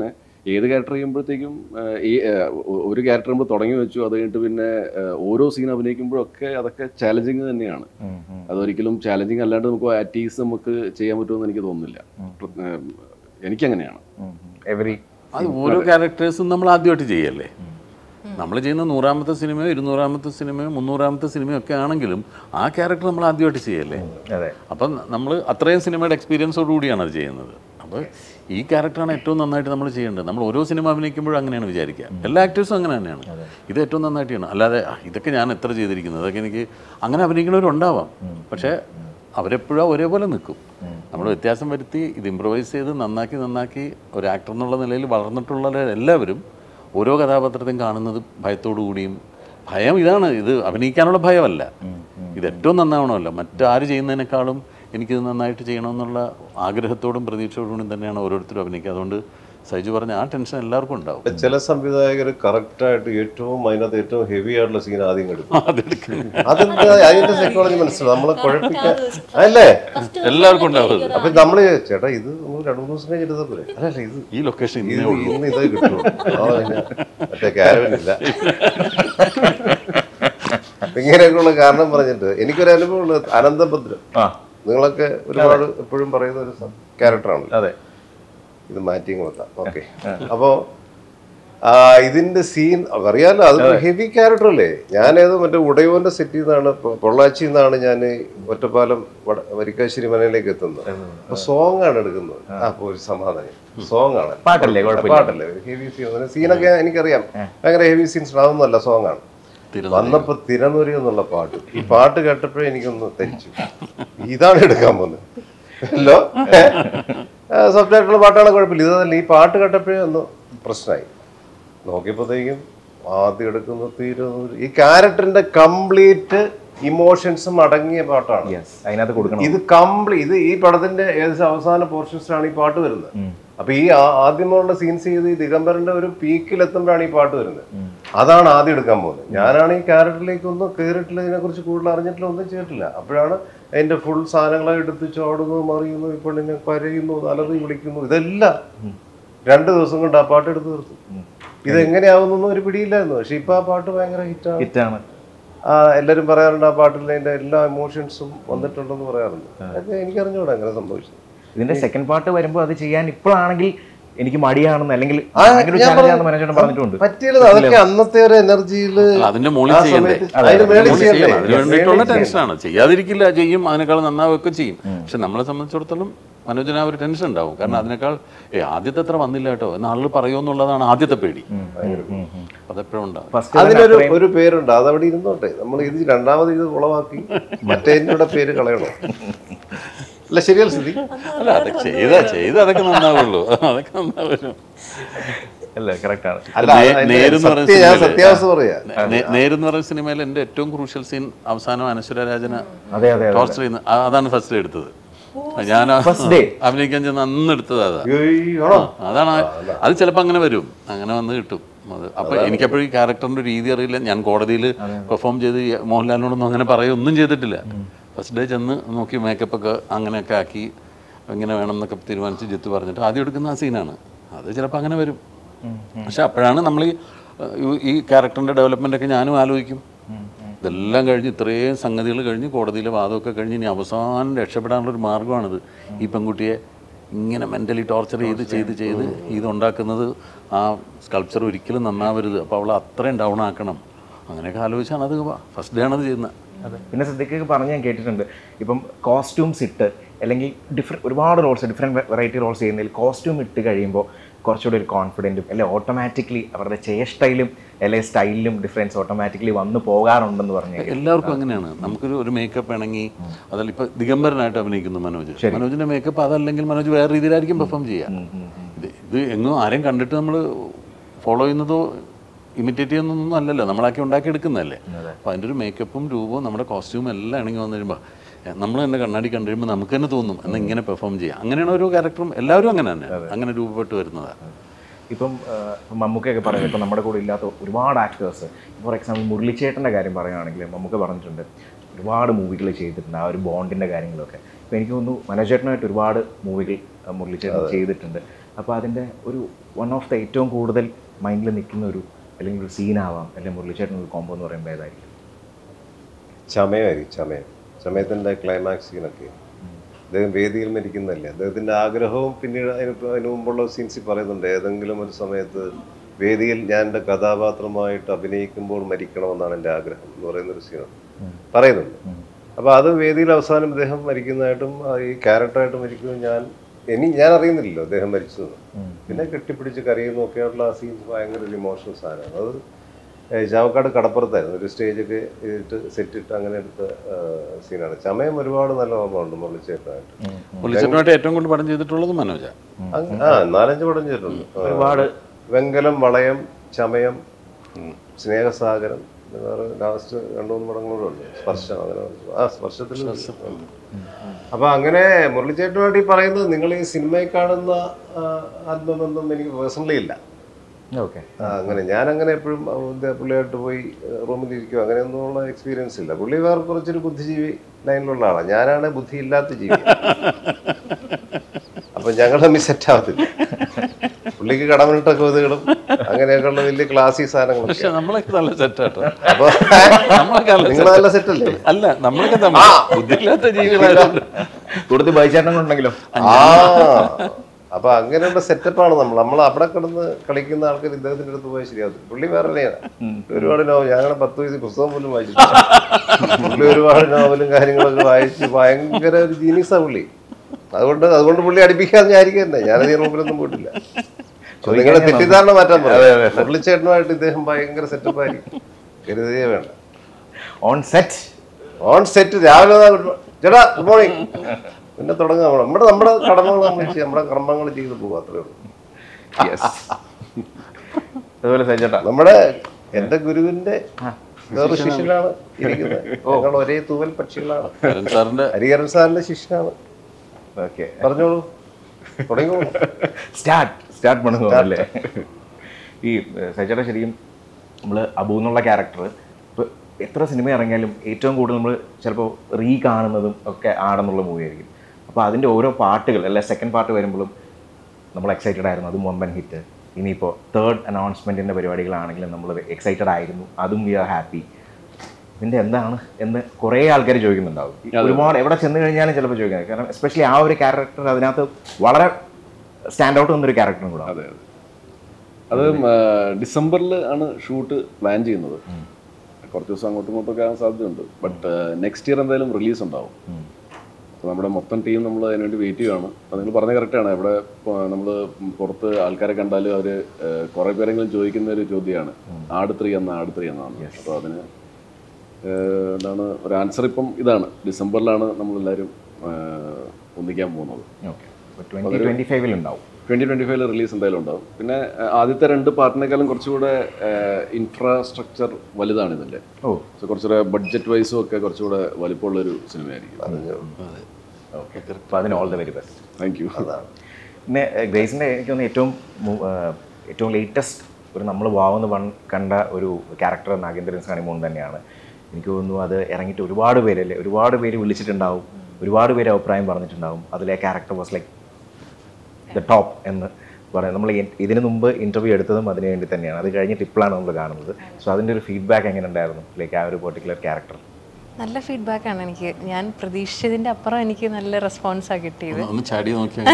ഏത് ക്യാരക്ടർ ചെയ്യുമ്പോഴത്തേക്കും ആ, ഈ ആ, ഒ- ഒരു ക്യാരക്ടർ നമ്മൾ തുടങ്ങി വെച്ചു അത് കഴിഞ്ഞിട്ട് പിന്നെ ആ, ഓരോ സീൻ അഭിനയിക്കുമ്പോഴൊക്കെ അതൊക്കെ ചാലഞ്ചിങ് തന്നെയാണ് അതൊരിക്കലും ചാലഞ്ചിങ് അല്ലാണ്ട് നമുക്ക് അറ്റീസ് നമുക്ക് ചെയ്യാൻ പറ്റുമെന്ന് എനിക്ക് തോന്നുന്നില്ല പ്ര- ആ, എനിക്കങ്ങനെയാണ് എവറി അത് ഓരോ ക്യാരക്ടേഴ്സും നമ്മൾ ആദ്യമായിട്ട് ചെയ്യല്ലേ നമ്മൾ ചെയ്യുന്ന നൂറാമത്തെ സിനിമയോ ഇരുന്നൂറാമത്തെ സിനിമയോ മുന്നൂറാമത്തെ സിനിമയോ ഒക്കെ ആണെങ്കിലും ആ ക്യാരക്ടർ നമ്മൾ ആദ്യമായിട്ട് ചെയ്യല്ലേ അതെ അപ്പം നമ്മൾ അത്രയും സിനിമയുടെ എക്സ്പീരിയൻസോട് കൂടിയാണ് അത് ചെയ്യുന്നത് അപ്പോൾ ഈ ക്യാരക്ടറാണ് ഏറ്റവും നന്നായിട്ട് നമ്മൾ ചെയ്യേണ്ടത് നമ്മൾ ഓരോ സിനിമ അഭിനയിക്കുമ്പോഴും അങ്ങനെയാണ് വിചാരിക്കുക എല്ലാ ആക്ടേഴ്സും അങ്ങനെ തന്നെയാണ് ഇത് ഏറ്റവും നന്നായിട്ട് ചെയ്യണം അല്ലാതെ "ആ, ഇതൊക്കെ ഞാൻ എത്ര ചെയ്തിരിക്കുന്നത് അതൊക്കെ എനിക്ക് അങ്ങനെ അഭിനയിക്കുന്നവരുണ്ടാവാം പക്ഷേ അവരെപ്പോഴും ഒരേപോലെ നിൽക്കും നമ്മൾ വ്യത്യാസം വരുത്തി ഇത് ഇമ്പ്രവൈസ് ചെയ്ത് നന്നാക്കി നന്നാക്കി ഒരു ആക്ടർ എന്നുള്ള നിലയിൽ വളർന്നിട്ടുള്ള എല്ലാവരും ഓരോ കഥാപാത്രത്തെയും കാണുന്നത് ഭയത്തോടു കൂടിയും ഭയം ഇതാണ് ഇത് അഭിനയിക്കാനുള്ള ഭയമല്ല ഇത് ഏറ്റവും നന്നാവണമല്ലോ മറ്റാര് ചെയ്യുന്നതിനേക്കാളും എനിക്കിത് നന്നായിട്ട് ചെയ്യണമെന്നുള്ള ആഗ്രഹത്തോടും പ്രതീക്ഷയോടും തന്നെയാണ് ഓരോരുത്തരും അഭിനയിക്കുക അതുകൊണ്ട് സൈജു പറഞ്ഞ ആ ടെൻഷൻ എല്ലാവർക്കും ഉണ്ടാവും ചില സംവിധായകർ കറക്റ്റായിട്ട് ഏറ്റവും അതിനകത്ത് ഏറ്റവും ഹെവി ആയിട്ടുള്ള സീൻ ആദ്യം എടുക്കും അതെടുക്കും അതെന്താ അതിന്റെ സൈക്കോളജി മനസ്സിലാവും നമ്മളെ കുഴപ്പിക്കാൻ അല്ലേ എല്ലാവർക്കും ഉണ്ടാവും അത്. അപ്പൊ നമ്മള് ചേട്ടാ ഇത് നമ്മൾ രണ്ടു മൂന്ന് ദിവസം കഴിഞ്ഞിട്ട് ഇതാ പോരെ അല്ലല്ല ഇത് ഈ ലൊക്കേഷൻ ഇത് ഇന്നേ ഉള്ളൂ ഇന്ന് ഇതേ കിട്ടുള്ളൂ ആ, പിന്നെ മറ്റേ ക്യാരവനില്ല ഇങ്ങനെയൊക്കെയുള്ള കാരണം പറഞ്ഞിട്ട് എനിക്കൊരു അനുഭവം ഉള്ളത് അനന്തഭദ്രം ആ നിങ്ങളൊക്കെ ഒരുപാട് എപ്പോഴും പറയുന്ന ഒരു ക്യാരക്ടറാണ് അതെ ഇത് മാറ്റി കൊടുത്താം ഓക്കെ അപ്പോ ആ, ഇതിന്റെ സീൻ അറിയാലോ അത് ഹെവി ക്യാരക്ടർ അല്ലേ ഞാനേതോ മറ്റേ ഉടയോന്റെ സെറ്റിൽ നിന്നാണ് പൊ- പൊള്ളാച്ചിയിൽ നിന്നാണ് ഞാൻ ഒറ്റപ്പാലം വട- വരിക്കാശ്ശേരി മനയിലേക്ക് എത്തുന്നത് അപ്പൊ സോങ് ആണ് എടുക്കുന്നത് ആ അപ്പൊ ഒരു സമാധാനം സോങ് ആണ് പാട്ടല്ലേ, കുഴപ്പമില്ല. പാട്ടല്ലേ ഹെവി സീൻ സീനൊക്കെ എനിക്കറിയാം ഭയങ്കര ഹെവി സീൻസ് അതൊന്നുമല്ല സോങ് ആണ് വന്നപ്പോ തിരനൂരി എന്നുള്ള പാട്ട് ഈ പാട്ട് കേട്ടപ്പോഴേ എനിക്കൊന്ന് തെരിച്ചു ഇതാണ് എടുക്കാൻ പോകുന്നത് ഹലോ സബ് ടൈറ്റിലുള്ള പാട്ടാണ് കുഴപ്പമില്ല ഇതല്ല ഈ പാട്ട് കേട്ടപ്പോഴേ ഒന്ന് പ്രശ്നമായി നോക്കിയപ്പോഴത്തേക്കും ആദ്യം എടുക്കുന്ന തിരുനൂര് ഈ ക്യാരക്ടറിന്റെ കംപ്ലീറ്റ് ഇമോഷൻസും അടങ്ങിയ പാട്ടാണ് യെസ് അതിനകത്ത് കൊടുക്കണം ഇത് കംപ്ലീറ്റ് ഇത് ഈ പടത്തിന്റെ ഏകദേശം അവസാന പോർഷൻസിലാണ് ഈ പാട്ട് വരുന്നത് അപ്പൊ ഈ ആ- ആദ്യമുള്ള സീൻസ് ചെയ്ത് ഈ ദിഗംബരന്റെ ഒരു പീക്കിൽ എത്തുമ്പോഴാണ് ഈ പാട്ട് വരുന്നത് അതാണ് ആദ്യം എടുക്കാൻ പോകുന്നത് ഞാനാണ് ഈ ക്യാരക്ടറിലേക്ക് ഒന്നും കയറിയിട്ടില്ല ഇതിനെ കുറിച്ച് കൂടുതൽ അറിഞ്ഞിട്ടില്ല ഒന്നും ചെയ്തിട്ടില്ല അപ്പോഴാണ് അതിന്റെ ഫുൾ സാധനങ്ങളെ എടുത്ത് ചാടുന്നു മറിയുന്നു ഈ പെണ്ണിനെ കരയുന്നു അലറി വിളിക്കുന്നു ഇതെല്ലാം രണ്ട് ദിവസം കൊണ്ട് ആ പാട്ട് എടുത്ത് തീർത്തു ഇതെങ്ങനെയാവുന്നൊന്നും ഒരു പിടിയില്ലായിരുന്നു പക്ഷെ ഇപ്പൊ ആ പാട്ട് ഭയങ്കര ഹിറ്റാണ് ഹിറ്റാണ് ആ എല്ലാരും പറയാറുണ്ട് ആ പാട്ടിൽ അതിന്റെ എല്ലാ ഇമോഷൻസും വന്നിട്ടുണ്ടെന്ന് പറയാറുണ്ട് അതൊക്കെ എനിക്കറിഞ്ഞൂടാ അങ്ങനെ സംഭവിച്ചത് ഇതിന്റെ സെക്കൻഡ് പാർട്ട് വരുമ്പോൾ അത് ചെയ്യാൻ ഇപ്പോഴാണെങ്കിൽ എനിക്ക് മടിയാണെന്ന് അല്ലെങ്കിൽ ആ, ഭയങ്കര ഞാൻ ചാലഞ്ചാണെന്ന് മനോജേട്ടൻ പറഞ്ഞിട്ടുണ്ട് പറ്റിയത് അതൊക്കെ അന്നത്തെ ഒരു എനർജിയിൽ അല്ല, അതിന്റെ മുകളിൽ ചെയ്യണ്ടേ അതിന്റെ മേളിൽ മുകളിൽ ചെയ്യണ്ടേ ചെയ്യണം. അതിന് വേണ്ടിയിട്ടുള്ള ടെൻഷനാണ് ചെയ്യാതിരിക്കില്ല ചെയ്യും അതിനേക്കാൾ നന്നാവുകയൊക്കെ ചെയ്യും പക്ഷെ നമ്മളെ സംബന്ധിച്ചിടത്തോളം മനോജന ഒരു ടെൻഷൻ ഉണ്ടാവും കാരണം അതിനേക്കാൾ ഏ ആദ്യത്തെ അത്ര വന്നില്ല കേട്ടോ എന്ന് ആളുകൾ പറയുമെന്നുള്ളതാണ് ആദ്യത്തെ പേടി അതെപ്പോഴും ഉണ്ടാവും ഫസ്റ്റ് അതിനൊരു ഒരു പേരുണ്ട് അതവിടെ ഇരുന്നോട്ടെ നമ്മൾ ഇത് രണ്ടാമത് ഇത് ഉളവാക്കി മറ്റേതിന്റെ പേര് കളയണോ അല്ല ശരിയല്ല സ്ഥിതി അല്ല അതൊക്കെ ചെയ്ത ചെയ്ത് അതൊക്കെ നന്നാവുള്ളൂ അതൊക്കെ നന്നാവുള്ളൂ അല്ലേ കറക്റ്റ് ആണ് അല്ല നേ- അതിന്റെ നേരെന്ന് പറയുന്ന സത്യം ഞാൻ സിനിമയില് സത്യാവസ്ഥ പറയാ നേ- നേരെന്ന് പറയുന്ന സിനിമയിൽ എൻ്റെ ഏറ്റവും ക്രൂഷ്യൽ സീൻ അവസാനം അനശ്വര രാജന അതെ അതെ അതെ ടോർച്ചർ ചെയ്യുന്ന ആ- അതാണ് ഫസ്റ്റ് എടുത്തത് ഞാൻ ആ- First day? അഭിനയിക്കാൻ ചെന്ന് അന്ന് എടുത്തത് അതാ അയ്യോ, ആണോ അതാണ് ആ- അത് ചിലപ്പോൾ അങ്ങനെ വരും അങ്ങനെ വന്ന് കിട്ടും അത് അപ്പൊ എനിക്കപ്പോഴും ഈ ക്യാരക്ടറിന്റെ രീതി അറിയില്ല ഞാൻ കോടതിയിൽ പെർഫോം ചെയ്ത് ഈ മോഹൻലാലിനോടൊന്നും അങ്ങനെ പറയുകയൊന്നും ചെയ്തിട്ടില്ല ഫസ്റ്റ് ഡേ ചെന്ന് നോക്കി മേക്കപ്പ് ഒക്കെ അങ്ങനെയൊക്കെ ആക്കി എങ്ങനെ വേണം എന്നൊക്കെ തീരുമാനിച്ച് ജിത്ത് പറഞ്ഞിട്ട് ആദ്യം എടുക്കുന്ന ആ സീനാണ് അത് ചിലപ്പോൾ അങ്ങനെ വരും പക്ഷെ അപ്പോഴാണ് നമ്മൾ ഈ ഈ- ഈ ക്യാരക്ടറിന്റെ ഡെവലപ്മെന്റ് ഒക്കെ ഞാനും ആലോചിക്കും ഇതെല്ലാം കഴിഞ്ഞ് ഇത്രയും സംഗതികൾ കഴിഞ്ഞ് കോടതിയിലെ വാദമൊക്കെ കഴിഞ്ഞ് ഇനി അവസാനം രക്ഷപ്പെടാനുള്ള ഒരു മാർഗ്ഗമാണിത് ഈ പെൺകുട്ടിയെ ഇങ്ങനെ മെൻ്റലി ടോർച്ചർ ചെയ്ത് ചെയ്ത് ചെയ്ത് ഇതുണ്ടാക്കുന്നത് ആ സ്കൾപ്ചർ ഒരിക്കലും നന്നാവരുത് അപ്പോൾ അവളെ അത്രയും ഡൗൺ ആക്കണം അങ്ങനെയൊക്കെ ആലോചിച്ചാണ് അത് ഫസ്റ്റ് ഡേ ആണത് ചെയ്യുന്നത് അതെ പിന്നെ സിദ്ദിഖ് പറഞ്ഞ് ഞാൻ കേട്ടിട്ടുണ്ട് ഇപ്പം കോസ്റ്റ്യൂംസ് ഇട്ട് അല്ലെങ്കിൽ ഡിഫറെൻറ്റ് ഒരുപാട് റോൾസ് ഡിഫറെൻറ്റ് വെറൈറ്റി റോൾസ് ചെയ്യുന്നതിൽ കോസ്റ്റ്യൂം ഇട്ട് കഴിയുമ്പോൾ കുറച്ചുകൂടി ഒരു കോൺഫിഡൻറ്റും അല്ലെങ്കിൽ ഓട്ടോമാറ്റിക്കലി അവരുടെ സ്റ്റൈലും അല്ലെങ്കിൽ സ്റ്റൈലിലും ഡിഫറൻസ് ഓട്ടോമാറ്റിക്കലി വന്നു പോകാറുണ്ടെന്ന് പറഞ്ഞു എല്ലാവർക്കും അങ്ങനെയാണ് നമുക്കൊരു ഒരു മേക്കപ്പ് ഇണങ്ങി അതല്ല ഇപ്പൊ ദിഗംബരനായിട്ട് അഭിനയിക്കുന്നു മനോജ് മനോജിന്റെ മേക്കപ്പ് അതല്ലെങ്കിൽ മനോജ് വേറെ രീതിയിലായിരിക്കും പെർഫോം ചെയ്യുക ഇത് ഇത് എങ്ങും ആരെയും കണ്ടിട്ട് നമ്മൾ ഫോളോ ചെയ്യുന്നതോ ഇമിറ്റേറ്റ് ചെയ്യുന്നതൊന്നും അല്ലല്ലോ നമ്മളാക്കി ഉണ്ടാക്കിയെടുക്കുന്നതല്ലേ അപ്പോൾ അതിൻ്റെ ഒരു മേക്കപ്പും രൂപവും നമ്മുടെ കോസ്റ്റ്യൂമും എല്ലാം ഇണങ്ങി വന്നു കഴിയുമ്പോൾ നമ്മൾ തന്നെ കണ്ണാടി കണ്ടു കഴിയുമ്പോൾ നമുക്ക് തന്നെ തോന്നും എന്നാൽ ഇങ്ങനെ പെർഫോം ചെയ്യാം അങ്ങനെയാണ് ഓരോ ക്യാരക്ടറും എല്ലാവരും അങ്ങനെ തന്നെ അങ്ങനെ രൂപപ്പെട്ട് വരുന്നതാണ് ഇപ്പം ആ, ഇപ്പം മമ്മൂക്കയൊക്കെ പറയുന്നത് ഇപ്പം നമ്മുടെ കൂടെ ഇല്ലാത്ത ഒരുപാട് ആക്ടേഴ്സ് ഫോർ എക്സാമ്പിൾ മുരളിച്ചേട്ടൻ്റെ കാര്യം പറയുകയാണെങ്കിൽ മമ്മൂക്ക പറഞ്ഞിട്ടുണ്ട് ഒരുപാട് മൂവികൾ ചെയ്തിട്ടുണ്ട് ആ ഒരു ബോണ്ടിൻ്റെ കാര്യങ്ങളൊക്കെ ഇപ്പം എനിക്ക് തോന്നുന്നു മനോജേട്ടനായിട്ട് ഒരുപാട് മൂവികൾ മുരളിച്ചേട്ടൻ ചെയ്തിട്ടുണ്ട് അപ്പോൾ അതിൻ്റെ ഒരു വൺ ഓഫ് ദ ഏറ്റവും കൂടുതൽ മൈൻഡിൽ നിൽക്കുന്ന ഒരു അല്ലെങ്കിൽ ഒരു സീനാവാം അല്ലെങ്കിൽ മുരളിച്ചേട്ടൻ ഒരു കോമ്പോ എന്ന് പറയുമ്പോൾ ഏതായിരിക്കും ചമയമായിരിക്കും ചമയം ചമയത്തിൻ്റെ ക്ലൈമാക്സ് സീനൊക്കെ അദ്ദേഹം വേദിയിൽ മരിക്കുന്നതല്ലേ അദ്ദേഹത്തിൻ്റെ ആഗ്രഹവും പിന്നീട് അതിന് ഇപ്പൊ അതിന് മുമ്പുള്ള സീൻസിൽ പറയുന്നുണ്ട് ഏതെങ്കിലും ഒരു സമയത്ത് വേദിയിൽ ഞാൻ എൻ്റെ കഥാപാത്രമായിട്ട് അഭിനയിക്കുമ്പോൾ മരിക്കണമെന്നാണ് എൻ്റെ ആഗ്രഹം എന്ന് പറയുന്ന ഒരു സീനാണ് പറയുന്നുണ്ട് അപ്പോൾ അത് വേദിയിൽ അവസാനം അദ്ദേഹം മരിക്കുന്നതായിട്ടും ആ ഈ ക്യാരക്ടറായിട്ട് മരിക്കുന്നത് ഞാൻ ഇനി ഞാൻ അറിയുന്നില്ലല്ലോ അദ്ദേഹം മരിച്ചത് പിന്നെ കെട്ടിപ്പിടിച്ച് കരയുന്നു ഒക്കെയുള്ള ആ സീൻസ് ഭയങ്കര ഒരു ഇമോഷണൽ സാധനമാണ് അത് ഏഹ് ചാവക്കാട് കടപ്പുറത്തായിരുന്നു ഒരു സ്റ്റേജൊക്കെ ഇട്ട് സെറ്റ് ഇട്ട് അങ്ങനെ എടുത്ത സീനാണ് ചമയം ഒരുപാട് നല്ല ഓർമ്മയുണ്ട് മുരളിച്ചേട്ടനായിട്ട് പൊളിച്ചേട്ടനായിട്ട് ഏറ്റവും കൂടുതൽ പടം ചെയ്തിട്ടുള്ളത് മനോജ അങ്ങ് ആ നാലഞ്ച് പടം ചെയ്തിട്ടുണ്ട് ആ. ഒരുപാട് വെങ്കലം വളയം ചമയം സ്നേഹസാഗരം പിന്നെ വേറെ ലാസ്റ്റ് രണ്ടു മൂന്ന് പടങ്ങളൂടെ ഉണ്ട് സ്പർശം അങ്ങനെ കുറച്ച്. ആ സ്പർശത്തിൽ അപ്പൊ അങ്ങനെ മുരളിച്ചേട്ടനുമായിട്ട് ഈ പറയുന്നത് നിങ്ങൾ ഈ സിനിമയിൽ കാണുന്ന ആ, ആത്മബന്ധം എനിക്ക് പേഴ്സണലി ഇല്ല ഓക്കെ ആ, അങ്ങനെ ഞാൻ അങ്ങനെ എപ്പോഴും പുള്ളിയായിട്ട് പോയി റൂമിൽ ഇരിക്കും അങ്ങനെയൊന്നുമുള്ള എക്സ്പീരിയൻസ് ഇല്ല പുള്ളി വേറെ കുറച്ചൊരു ബുദ്ധിജീവി ലൈനിലുള്ള ആളാണ് ഞാനാണ് ബുദ്ധി ഇല്ലാത്ത ജീവി അപ്പൊ ഞങ്ങൾ തമ്മിൽ സെറ്റ് ആവത്തില്ല പുള്ളിക്ക് കടമിട്ട കവിതകളും അങ്ങനെയൊക്കെയുള്ള വലിയ ക്ലാസി സാധനങ്ങളൊക്കെ പക്ഷെ നമ്മളൊക്കെ നല്ല സെറ്റാട്ടോ അപ്പൊ നമ്മളൊക്കെ നല്ല നിങ്ങൾ നല്ല സെറ്റ് അല്ലേ അല്ല നമ്മളൊക്കെ തമ്മിൽ ബുദ്ധിയില്ലാത്ത ജീവികളായതുകൊണ്ട് കൂടുതൽ ബൈച്ചേട്ടൻ ഉണ്ടെങ്കിലോ ആ അപ്പൊ അങ്ങനെയുള്ള സെറ്റപ്പാണ് നമ്മൾ നമ്മൾ അവിടെ കിടന്ന് കളിക്കുന്ന ആൾക്കാർ ഇദ്ദേഹത്തിന്റെ അടുത്ത് പോയി ശരിയാവും പുള്ളി വേറെ തന്നെയാണ് ഒരുപാട് നോവൽ ഞങ്ങളുടെ പത്ത് വയസ്സ് പുസ്തകം പോലും വായിച്ചിട്ടില്ല പുള്ളി ഒരുപാട് നോവലും കാര്യങ്ങളൊക്കെ വായിച്ച് ഭയങ്കര ഒരു ജീനിയസാ പുള്ളി അതുകൊണ്ട് അതുകൊണ്ട് പുള്ളി അടുപ്പിക്കാതെ ഞാനിരിക്കും തന്നെ ഞാനത് ഈ റൂമിലൊന്നും പോയിട്ടില്ല നിങ്ങളുടെ തെറ്റിദ്ധാരണ മാറ്റാൻ പറയാം മുരളിച്ചേട്ടനുമായിട്ട് ഇദ്ദേഹം ഭയങ്കര സെറ്റപ്പ് ആയിരിക്കും കരുതിയേ വേണ്ട ഓൺ സെറ്റ് ഓൺ സെറ്റ് രാവിലെ ദാ good mo- ചേട്ടാ ഗുഡ് മോർണിംഗ് പിന്നെ തുടങ്ങുക നമ്മൾ നമ്മുടെ നമ്മുടെ കടമകൾ നമ്മൾ ചെയ്യും നമ്മുടെ കർമ്മങ്ങൾ ചെയ്ത് പോകും അത്രേ ഉള്ളൂ യെസ് അതുപോലെ സജ്ജേട്ടാ നമ്മുടെ എന്റെ ഗുരുവിന്റെ വേറൊരു ശിഷ്യനാണ് ഇരിക്കുന്നത് ഞങ്ങൾ ഒരേ തൂവൽ പക്ഷികളാണ് കരൺ സാറിന്റെ ഹരിഹരൻ സാറിന്റെ ശിഷ്യനാണ് ഓക്കെ പറഞ്ഞോളൂ തുടങ്ങിയോളൂ സ്റ്റാർട്ട് സ്റ്റാർട്ട് പണുന്നല്ലേ ഈ സജ്ജേട്ട ശരിക്കും നമ്മൾ അബു എന്നുള്ള ക്യാരക്ടർ ഇപ്പോൾ എത്ര സിനിമ ഇറങ്ങിയാലും ഏറ്റവും കൂടുതൽ നമ്മൾ ചിലപ്പോൾ റീ കാണുന്നതും ഒക്കെ ആടെന്നുള്ള മൂവി ആയിരിക്കും അപ്പോൾ അതിൻ്റെ ഓരോ പാട്ടുകൾ അല്ലെ സെക്കൻഡ് പാർട്ട് വരുമ്പോഴും നമ്മൾ എക്സൈറ്റഡ് ആയിരുന്നു അതും വമ്പൻ ഹിറ്റ് ഇനിയിപ്പോൾ തേർഡ് അനൗൺസ്മെൻറ്റിൻ്റെ പരിപാടികളാണെങ്കിലും നമ്മൾ എക്സൈറ്റഡ് ആയിരുന്നു അതും വി ആർ ഹാപ്പി ഇതിൻ്റെ എന്താണ് എന്ന് കുറേ ആൾക്കാർ ചോദിക്കുന്നുണ്ടാവും ഒരുപാട് എവിടെ ചെന്ന് കഴിഞ്ഞാലും ചിലപ്പോൾ ചോദിക്കുന്നത് കാരണം എസ്പെഷ്യലി ആ ഒരു ക്യാരക്ടർ അതിനകത്ത് വളരെ സ്റ്റാൻഡ് ഔട്ട് വന്നൊരു ക്യാരക്ടറും കൂടെ അതെ അതെ അത് ഡിസംബറിൽ ആണ് ഷൂട്ട് പ്ലാൻ ചെയ്യുന്നത് കുറച്ച് ദിവസം അങ്ങോട്ടും ഇങ്ങോട്ടും ഒക്കെ ആകാൻ സാധ്യതയുണ്ട് ബട്ട് നെക്സ്റ്റ് ഇയർ എന്തായാലും റിലീസ് ഉണ്ടാവും അപ്പോൾ നമ്മുടെ മൊത്തം ടീം നമ്മൾ അതിനുവേണ്ടി വെയിറ്റ് ചെയ്യുകയാണ് അത് നിങ്ങൾ പറഞ്ഞ കറക്റ്റാണ് ഇവിടെ നമ്മൾ പുറത്ത് ആൾക്കാരെ കണ്ടാൽ അവർ കുറേ പേരെങ്കിലും ചോദിക്കുന്ന ഒരു ചോദ്യമാണ് ആട് ത്രീ എന്ന ആട് ത്രീ എന്നാണ് അപ്പോൾ അതിന് ഏഹ്, എന്താണ് ഒരു ആൻസർ ഇപ്പം ഇതാണ് ഡിസംബറിലാണ് നമ്മളെല്ലാവരും ഏഹ്, ഒന്നിക്കാൻ പോകുന്നത് ഓക്കെ ട്വൻറ്റി ട്വൻറ്റി ഫൈവിൽ ഉണ്ടാവും ട്വൻറ്റി ട്വൻറ്റി ഫൈവിൽ റിലീസ് എന്തായാലും ഉണ്ടാവും പിന്നെ ആ, ആദ്യത്തെ രണ്ട് പാർട്ടിനേക്കാളും കുറച്ചുകൂടെ ഇൻഫ്രാസ്ട്രക്ചർ വലുതാണ് ഇതിൻ്റെ ഓ സോ കുറച്ചുകൂടെ ബഡ്ജറ്റ് വൈസും ഒക്കെ കുറച്ചുകൂടെ വലിപ്പമുള്ളൊരു സിനിമയായിരിക്കും ഓക്കെ അപ്പോൾ അതിന് all the very best thank you പിന്നെ ഏഹ്, ഗ്രേസിൻ്റെ എനിക്ക് തോന്നുന്നു ഏറ്റവും മു- ഏഹ്, ഏറ്റവും ലേറ്റസ്റ്റ് ഒരു നമ്മൾ വാവുന്ന വൺ കണ്ട ഒരു ക്യാരക്ടർ നാഗേന്ദ്രൻ സാണിമോൻ തന്നെയാണ് എനിക്ക് തോന്നുന്നു അത് ഇറങ്ങിയിട്ട് ഒരുപാട് പേരല്ലേ ഒരുപാട് പേര് വിളിച്ചിട്ടുണ്ടാവും ഒരുപാട് പേര് അഭിപ്രായം പറഞ്ഞിട്ടുണ്ടാവും അതിലെ character was like the top എന്ന് പറയാം നമ്മൾ ഈ- ഇതിന് മുമ്പ് ഇൻ്റർവ്യൂ എടുത്തതും അതിന് വേണ്ടി തന്നെയാണ് അത് കഴിഞ്ഞിട്ട് ഇപ്പോഴാണ് നമ്മൾ കാണുന്നത് സോ അതിൻ്റെ ഒരു ഫീഡ്ബാക്ക് എങ്ങനെ ഉണ്ടായിരുന്നു ലൈക്ക് ആ ഒരു പെർട്ടിക്കുലർ ക്യാരക്ടർ നല്ല ഫീഡ്ബാക്കാണ് എനിക്ക് ഞാൻ പ്രതീക്ഷിച്ചതിൻ്റെ അപ്പുറം എനിക്ക് നല്ല റെസ്പോൺസാണ് കിട്ടിയത് ഒന്ന് ചാടി നോക്കിയാൽ